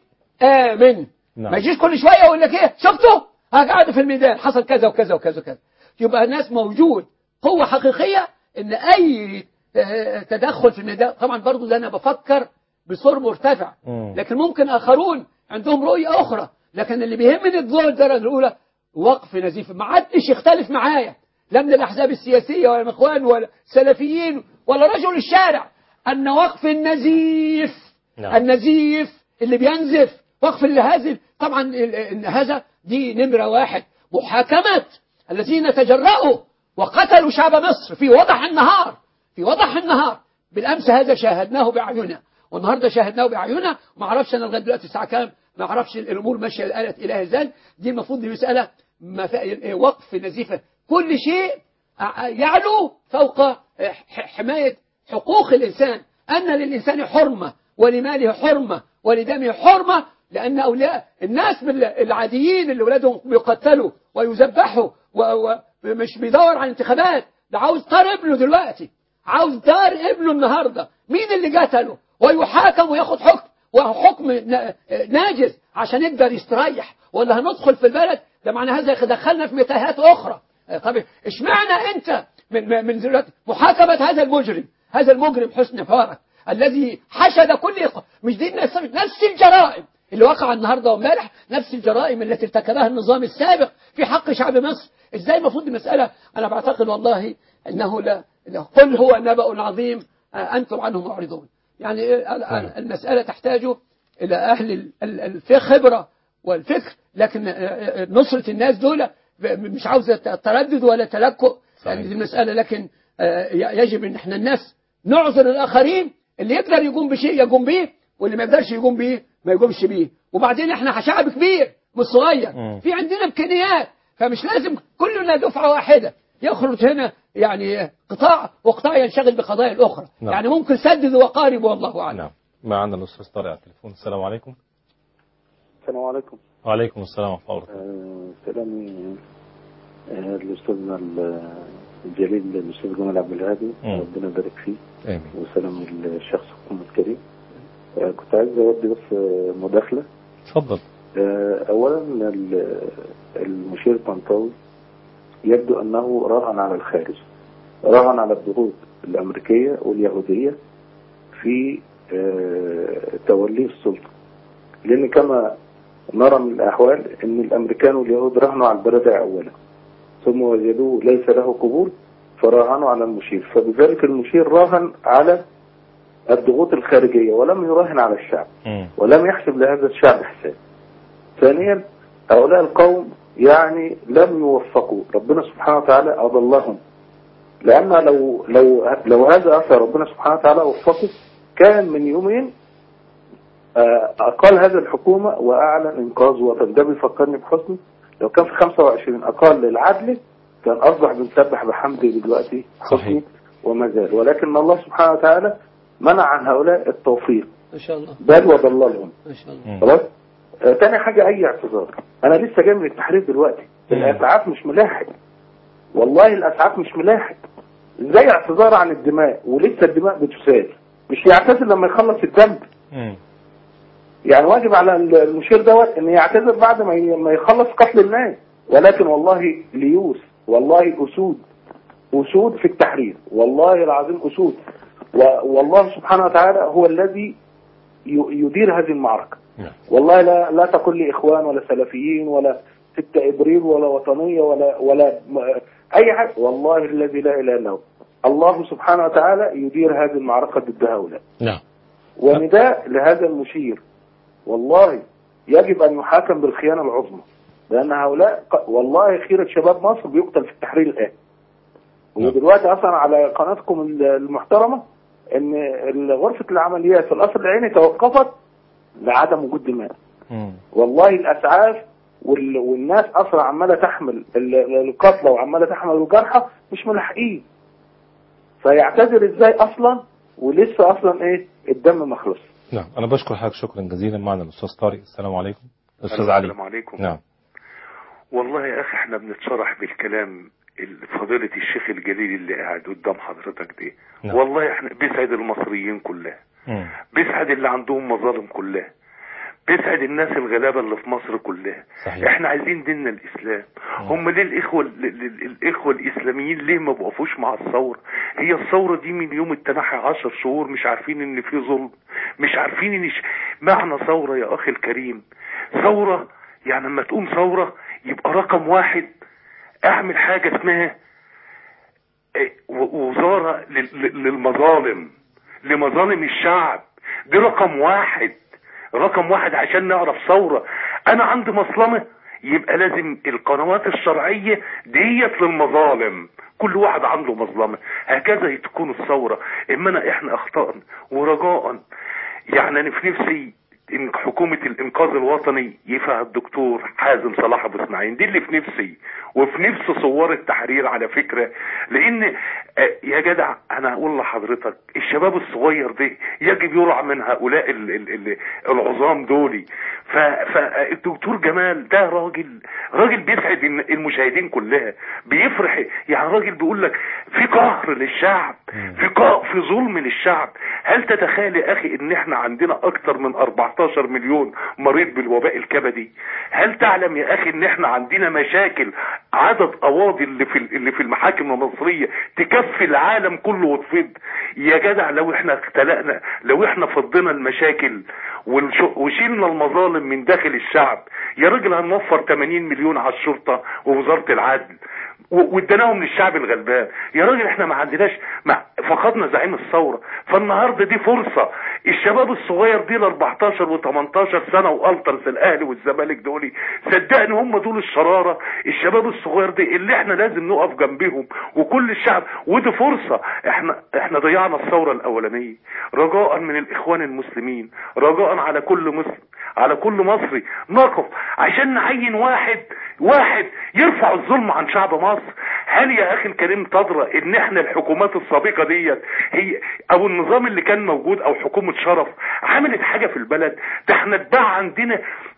امن نعم. ما يجيش كل شويه يقول لك ايه شفتوا قاعدوا في الميدان حصل كذا وكذا وكذا وكذا يبقى الناس موجود قوه حقيقيه ان اي آه، تدخل في الميدان طبعا برضو ده انا بفكر بصور مرتفع مم. لكن ممكن آخرون عندهم رؤية أخرى لكن اللي بيهمني الدور الدرجة الأولى وقف نزيف ما حدش يختلف معايا لا من الأحزاب السياسية ولا الإخوان ولا السلفيين ولا رجل الشارع أن وقف النزيف نعم. النزيف اللي بينزف وقف الهازل طبعا ال- ال- هذا دي نمرة واحد محاكمة الذين تجرؤوا وقتلوا شعب مصر في وضح النهار في وضح النهار بالامس هذا شاهدناه باعيننا والنهارده شاهدناه باعيننا ما اعرفش انا لغايه دلوقتي الساعه كام ما اعرفش الامور ماشيه الالت الى ازاي دي المفروض دي مساله مفا- وقف نزيفه كل شيء ع- يعلو فوق ح- حمايه حقوق الانسان ان للانسان حرمه ولماله حرمه ولدمه حرمه لان اولياء الناس بال- العاديين اللي ولادهم بيقتلوا ويذبحوا و- ومش بيدور على انتخابات ده عاوز طار ابنه دلوقتي عاوز دار ابنه النهارده مين اللي قتله ويحاكم وياخد حكم وحكم نا- ناجز عشان يقدر يستريح ولا هندخل في البلد ده معنى هذا يدخلنا في متاهات اخرى طب اشمعنى انت من من- من دلوقتي محاكمه هذا المجرم هذا المجرم حسني مبارك الذي حشد كل إخوة. مش دي نفس نفس الجرائم اللي وقع النهارده وامبارح نفس الجرائم التي ارتكبها النظام السابق في حق شعب مصر ازاي المفروض المساله انا بعتقد والله انه لا لا- قل هو نبأ عظيم آه، انتم عنه معرضون يعني آه، ال- ال- المساله تحتاج الى اهل ال- ال- الفقه خبره والفكر لكن آه، آه، نصره الناس دول ب- مش عاوزه ت- تردد ولا تلكؤ يعني دي المساله لكن آه، ي- يجب ان احنا الناس نعذر الاخرين اللي يقدر يقوم بشيء يقوم به واللي ما يقدرش يقوم به ما يقومش به وبعدين احنا شعب كبير مش صغير مم. في عندنا امكانيات فمش لازم كلنا دفعه واحده يخرج هنا يعني قطاع وقطاع ينشغل بقضايا الاخرى نعم. يعني ممكن سدد وقارب والله اعلم نعم معنا الأستاذ طارق على التليفون السلام عليكم السلام عليكم وعليكم السلام ورحمة الله وبركاته آه، سلامي آه، لأستاذنا ال- الجليل الأستاذ جمال عبد الهادي مم. ربنا يبارك فيه آمين وسلام الشخص الحكومة الكريم آه، كنت عايز أودي بس آه، مداخلة اتفضل آه، أولا ال- المشير طنطاوي يبدو أنه راهن على الخارج راهن على الضغوط الأمريكية واليهودية في آه، توليه السلطة لأن كما نرى من الأحوال أن الأمريكان واليهود رهنوا على البرادع أولا ثم وجدوه ليس له قبول فراهنوا على المشير فبذلك المشير راهن على الضغوط الخارجية ولم يراهن على الشعب ولم يحسب لهذا الشعب حساب ثانيا هؤلاء القوم يعني لم يوفقوا ربنا سبحانه وتعالى أضلهم لأن لو لو لو هذا أثر ربنا سبحانه وتعالى وفقه كان من يومين آه، أقال هذه الحكومة وأعلن إنقاذ وطن ده بيفكرني بحسني لو كان في 25 أقال للعدل كان أصبح بنسبح بحمده دلوقتي حسني وما زال ولكن الله سبحانه وتعالى منع عن هؤلاء التوفيق ما شاء الله بل وضللهم ما شاء الله خلاص آه، تاني حاجة أي اعتذار أنا لسه جاي من التحرير دلوقتي الأسعاف مش ملاحق والله الأسعاف مش ملاحق ازاي اعتذار عن الدماء ولسه الدماء بتسال مش يعتذر لما يخلص الذنب يعني واجب على المشير دوت ان يعتذر بعد ما ي- ما يخلص قتل الناس ولكن والله ليوس والله اسود اسود في التحرير والله العظيم اسود و- والله سبحانه وتعالى هو الذي ي- يدير هذه المعركه والله لا لا تقل لي اخوان ولا سلفيين ولا ستة ابريل ولا وطنيه ولا ولا م- اي حاجه والله الذي لا اله الا هو الله سبحانه وتعالى يدير هذه المعركه ضد هؤلاء نعم ونداء لهذا المشير والله يجب أن يحاكم بالخيانة العظمى لأن هؤلاء ق- والله خيرة شباب مصر بيقتل في التحرير الآن ودلوقتي أصلا على قناتكم ال- المحترمة إن غرفة العمليات في القصر العيني توقفت لعدم وجود دماء والله الأسعاف وال- والناس أصلا عمالة تحمل ال- ال- القتلى وعمالة تحمل الجرحى مش ملاحقين فيعتذر ازاي اصلا ولسه اصلا ايه الدم مخلص نعم أنا بشكر حضرتك شكرا جزيلا معنا الأستاذ طارق السلام عليكم الأستاذ علي السلام عليكم نعم والله يا اخي احنا بنتشرح بالكلام ال- فضيلة الشيخ الجليل اللي قاعد قدام حضرتك دي نعم. والله احنا بيسعد المصريين كلها بيسعد اللي عندهم مظالم كلها بيسعد الناس الغلابة اللي في مصر كلها صحيح. احنا عايزين ديننا الاسلام هم ليه الاخوة ال- ال- الاخوة الاسلاميين ليه ما بقفوش مع الثورة هي الثورة دي من يوم التنحي عشر شهور مش عارفين ان في ظلم مش عارفين ان ش... معنى ثورة يا اخي الكريم ثورة يعني لما تقوم ثورة يبقى رقم واحد اعمل حاجة اسمها إيه، و- وزارة لل- لل- للمظالم لمظالم الشعب دي رقم واحد رقم واحد عشان نعرف ثورة انا عندي مظلمة يبقى لازم القنوات الشرعية ديت للمظالم كل واحد عنده مظلمة هكذا تكون الثورة اما احنا اخطأنا ورجاء يعني انا في نفسي ان حكومة الانقاذ الوطني يفهم الدكتور حازم صلاح ابو اسماعيل دي اللي في نفسي وفي نفس صور التحرير على فكرة لان آه، يا جدع انا اقول لحضرتك الشباب الصغير ده يجب يرعى من هؤلاء ال- ال- ال- العظام دولي ف- فالدكتور جمال ده راجل راجل بيسعد الن- المشاهدين كلها بيفرح يعني راجل بيقول لك في قهر للشعب في قهر في ظلم للشعب هل تتخيل يا اخي ان احنا عندنا اكتر من 14 مليون مريض بالوباء الكبدي هل تعلم يا اخي ان احنا عندنا مشاكل عدد قواضي اللي في اللي في المحاكم المصريه تكفي العالم كله وتفيض يا جدع لو احنا اختلقنا لو احنا فضينا المشاكل والش- وشيلنا المظالم من داخل الشعب يا راجل هنوفر 80 مليون على الشرطه ووزاره العدل و- واديناهم للشعب الغلبان يا راجل احنا ما عندناش ما فقدنا زعيم الثوره فالنهارده دي فرصه الشباب الصغير دي ال 14 و18 سنه والترس الاهلي والزمالك دول صدقني هم دول الشراره الشباب الصغير دي اللي احنا لازم نقف جنبهم وكل الشعب ودي فرصه احنا احنا ضيعنا الثوره الاولانيه رجاء من الاخوان المسلمين رجاء على كل مسلم على كل مصري نقف عشان نعين واحد واحد يرفع الظلم عن شعب مصر هل يا اخي الكريم تدرى ان احنا الحكومات السابقه ديت هي او النظام اللي كان موجود او حكومه شرف عملت حاجه في البلد ده احنا اتباع عندنا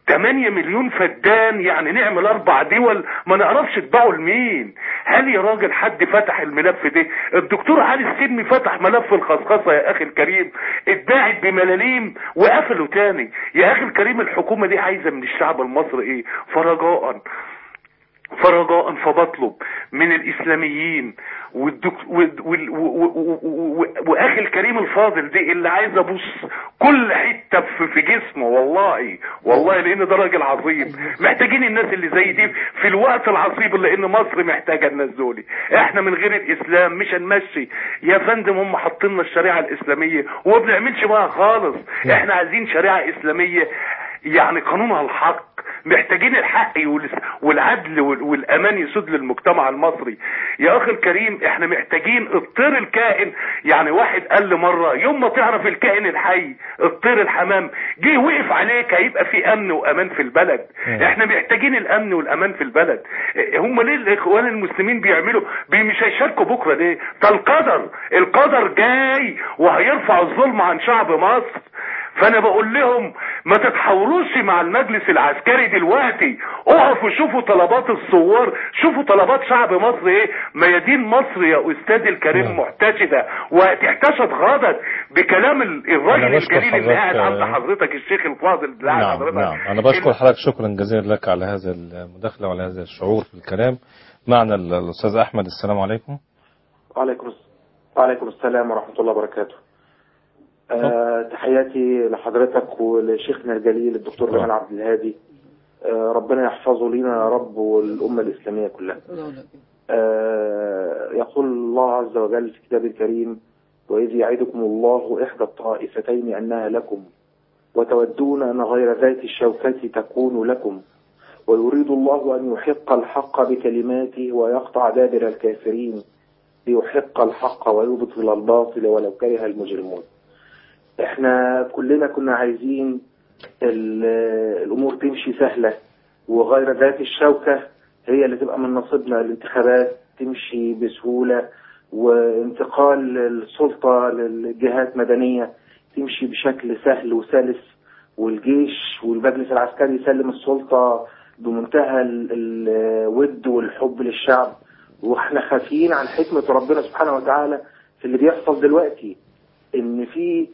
8 مليون فدان يعني نعمل اربع دول ما نعرفش اتباعوا لمين هل يا راجل حد فتح الملف ده الدكتور علي السلمي فتح ملف الخصخصه يا اخي الكريم اتباعت بملاليم وقفلوا تاني يا اخي الكريم الحكومه دي عايزه من الشعب المصري ايه فرجاء فرجاء فبطلب من الاسلاميين والدك... وال... وال... و... و... و... واخي الكريم الفاضل دي اللي عايز ابص كل حته في... في جسمه والله والله لان ده راجل عظيم محتاجين الناس اللي زي دي في الوقت العصيب اللي ان مصر محتاجه الناس دول احنا من غير الاسلام مش هنمشي يا فندم هم حاطين لنا الشريعه الاسلاميه وما بنعملش معاها خالص احنا عايزين شريعه اسلاميه يعني قانونها الحق محتاجين الحق والس- والعدل وال- والامان يسود للمجتمع المصري يا اخي الكريم احنا محتاجين الطير الكائن يعني واحد قال لي مره يوم ما تعرف الكائن الحي الطير الحمام جه وقف عليك هيبقى في امن وامان في البلد احنا محتاجين الامن والامان في البلد اه، هم ليه الاخوان المسلمين بيعملوا بي مش هيشاركوا بكره ليه ده القدر القدر جاي وهيرفع الظلم عن شعب مصر فانا بقول لهم ما تتحاوروش مع المجلس العسكري دلوقتي اقفوا شوفوا طلبات الثوار شوفوا طلبات شعب مصر ايه ميادين مصر يا استاذ الكريم محتشده وهتحتشد غضب بكلام ال- الراجل أنا بشكر الجليل اللي قاعد حضرتك، عند حضرتك الشيخ الفاضل اللي قاعد نعم حضرتك نعم أنا بشكر حضرتك شكرا جزيلا لك على هذا المداخلة وعلى هذا الشعور في الكلام معنا ال- الأستاذ أحمد السلام عليكم وعليكم الس- وعليكم السلام ورحمة الله وبركاته آه تحياتي لحضرتك ولشيخنا الجليل الدكتور جمال عبد الهادي آه ربنا يحفظه لينا يا رب والأمة الإسلامية كلها آه يقول الله عز وجل في كتابه الكريم وإذ يعدكم الله إحدى الطائفتين أنها لكم وتودون أن غير ذات الشوكة تكون لكم ويريد الله أن يحق الحق بكلماته ويقطع دابر الكافرين ليحق الحق ويبطل الباطل ولو كره المجرمون احنا كلنا كنا عايزين ال- الامور تمشي سهلة وغير ذات الشوكة هي اللي تبقى من نصيبنا الانتخابات تمشي بسهولة وانتقال السلطة للجهات مدنية تمشي بشكل سهل وسلس والجيش والمجلس العسكري يسلم السلطة بمنتهى ال- الود والحب للشعب واحنا خافيين عن حكمة ربنا سبحانه وتعالى في اللي بيحصل دلوقتي ان في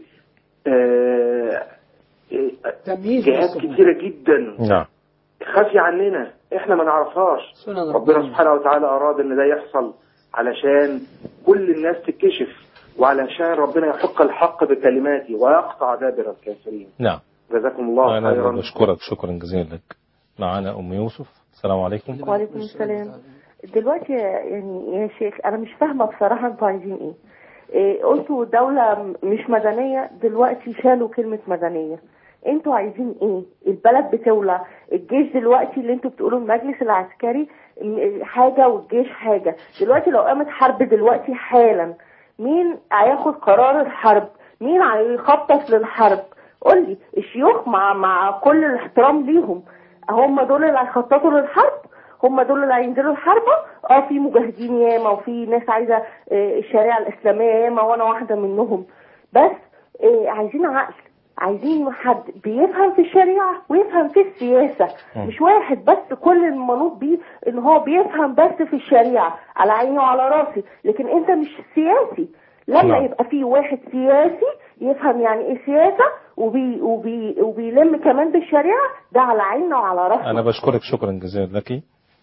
آه، آه، جهات كتيرة جدا نعم خافية عننا احنا ما نعرفهاش ربنا سبحانه وتعالى اراد ان ده يحصل علشان كل الناس تتكشف وعلشان ربنا يحق الحق بكلماته ويقطع دابر الكافرين نعم جزاكم الله أنا خيرا بشكرك شكرا جزيلا لك معنا أم يوسف السلام عليكم وعليكم السلام دلوقتي يعني يا شيخ انا مش فاهمه بصراحه انتوا عايزين ايه, إيه قلتوا دولة م- مش مدنية دلوقتي شالوا كلمة مدنية انتوا عايزين ايه البلد بتولع الجيش دلوقتي اللي انتوا بتقولوا المجلس العسكري م- حاجة والجيش حاجة دلوقتي لو قامت حرب دلوقتي حالا مين هياخد قرار الحرب مين هيخطط للحرب قول لي الشيوخ مع مع كل الاحترام ليهم هم دول اللي هيخططوا للحرب هم دول اللي هينزلوا الحرب اه في مجاهدين ياما وفي ناس عايزه آه، الشريعه الاسلاميه ياما وانا واحده منهم بس آه، عايزين عقل عايزين حد بيفهم في الشريعه ويفهم في السياسه مش واحد بس كل المنوط بيه ان هو بيفهم بس في الشريعه على عيني وعلى راسي لكن انت مش سياسي لما نعم. يبقى في واحد سياسي يفهم يعني ايه سياسه وبي وبي وبيلم كمان بالشريعه ده على عيننا وعلى راسنا أنا بشكرك شكرا جزيلا لك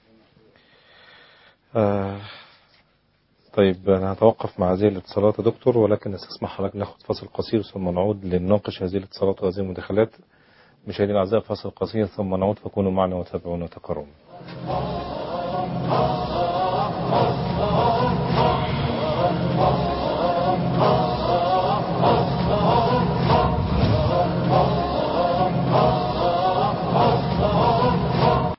آه طيب أنا هتوقف مع هذه الاتصالات يا دكتور ولكن استسمح حضرتك ناخد فاصل قصير ثم نعود لنناقش هذه الاتصالات وهذه المداخلات مشاهدينا الأعزاء فاصل قصير ثم نعود فكونوا معنا وتابعونا وتقرؤون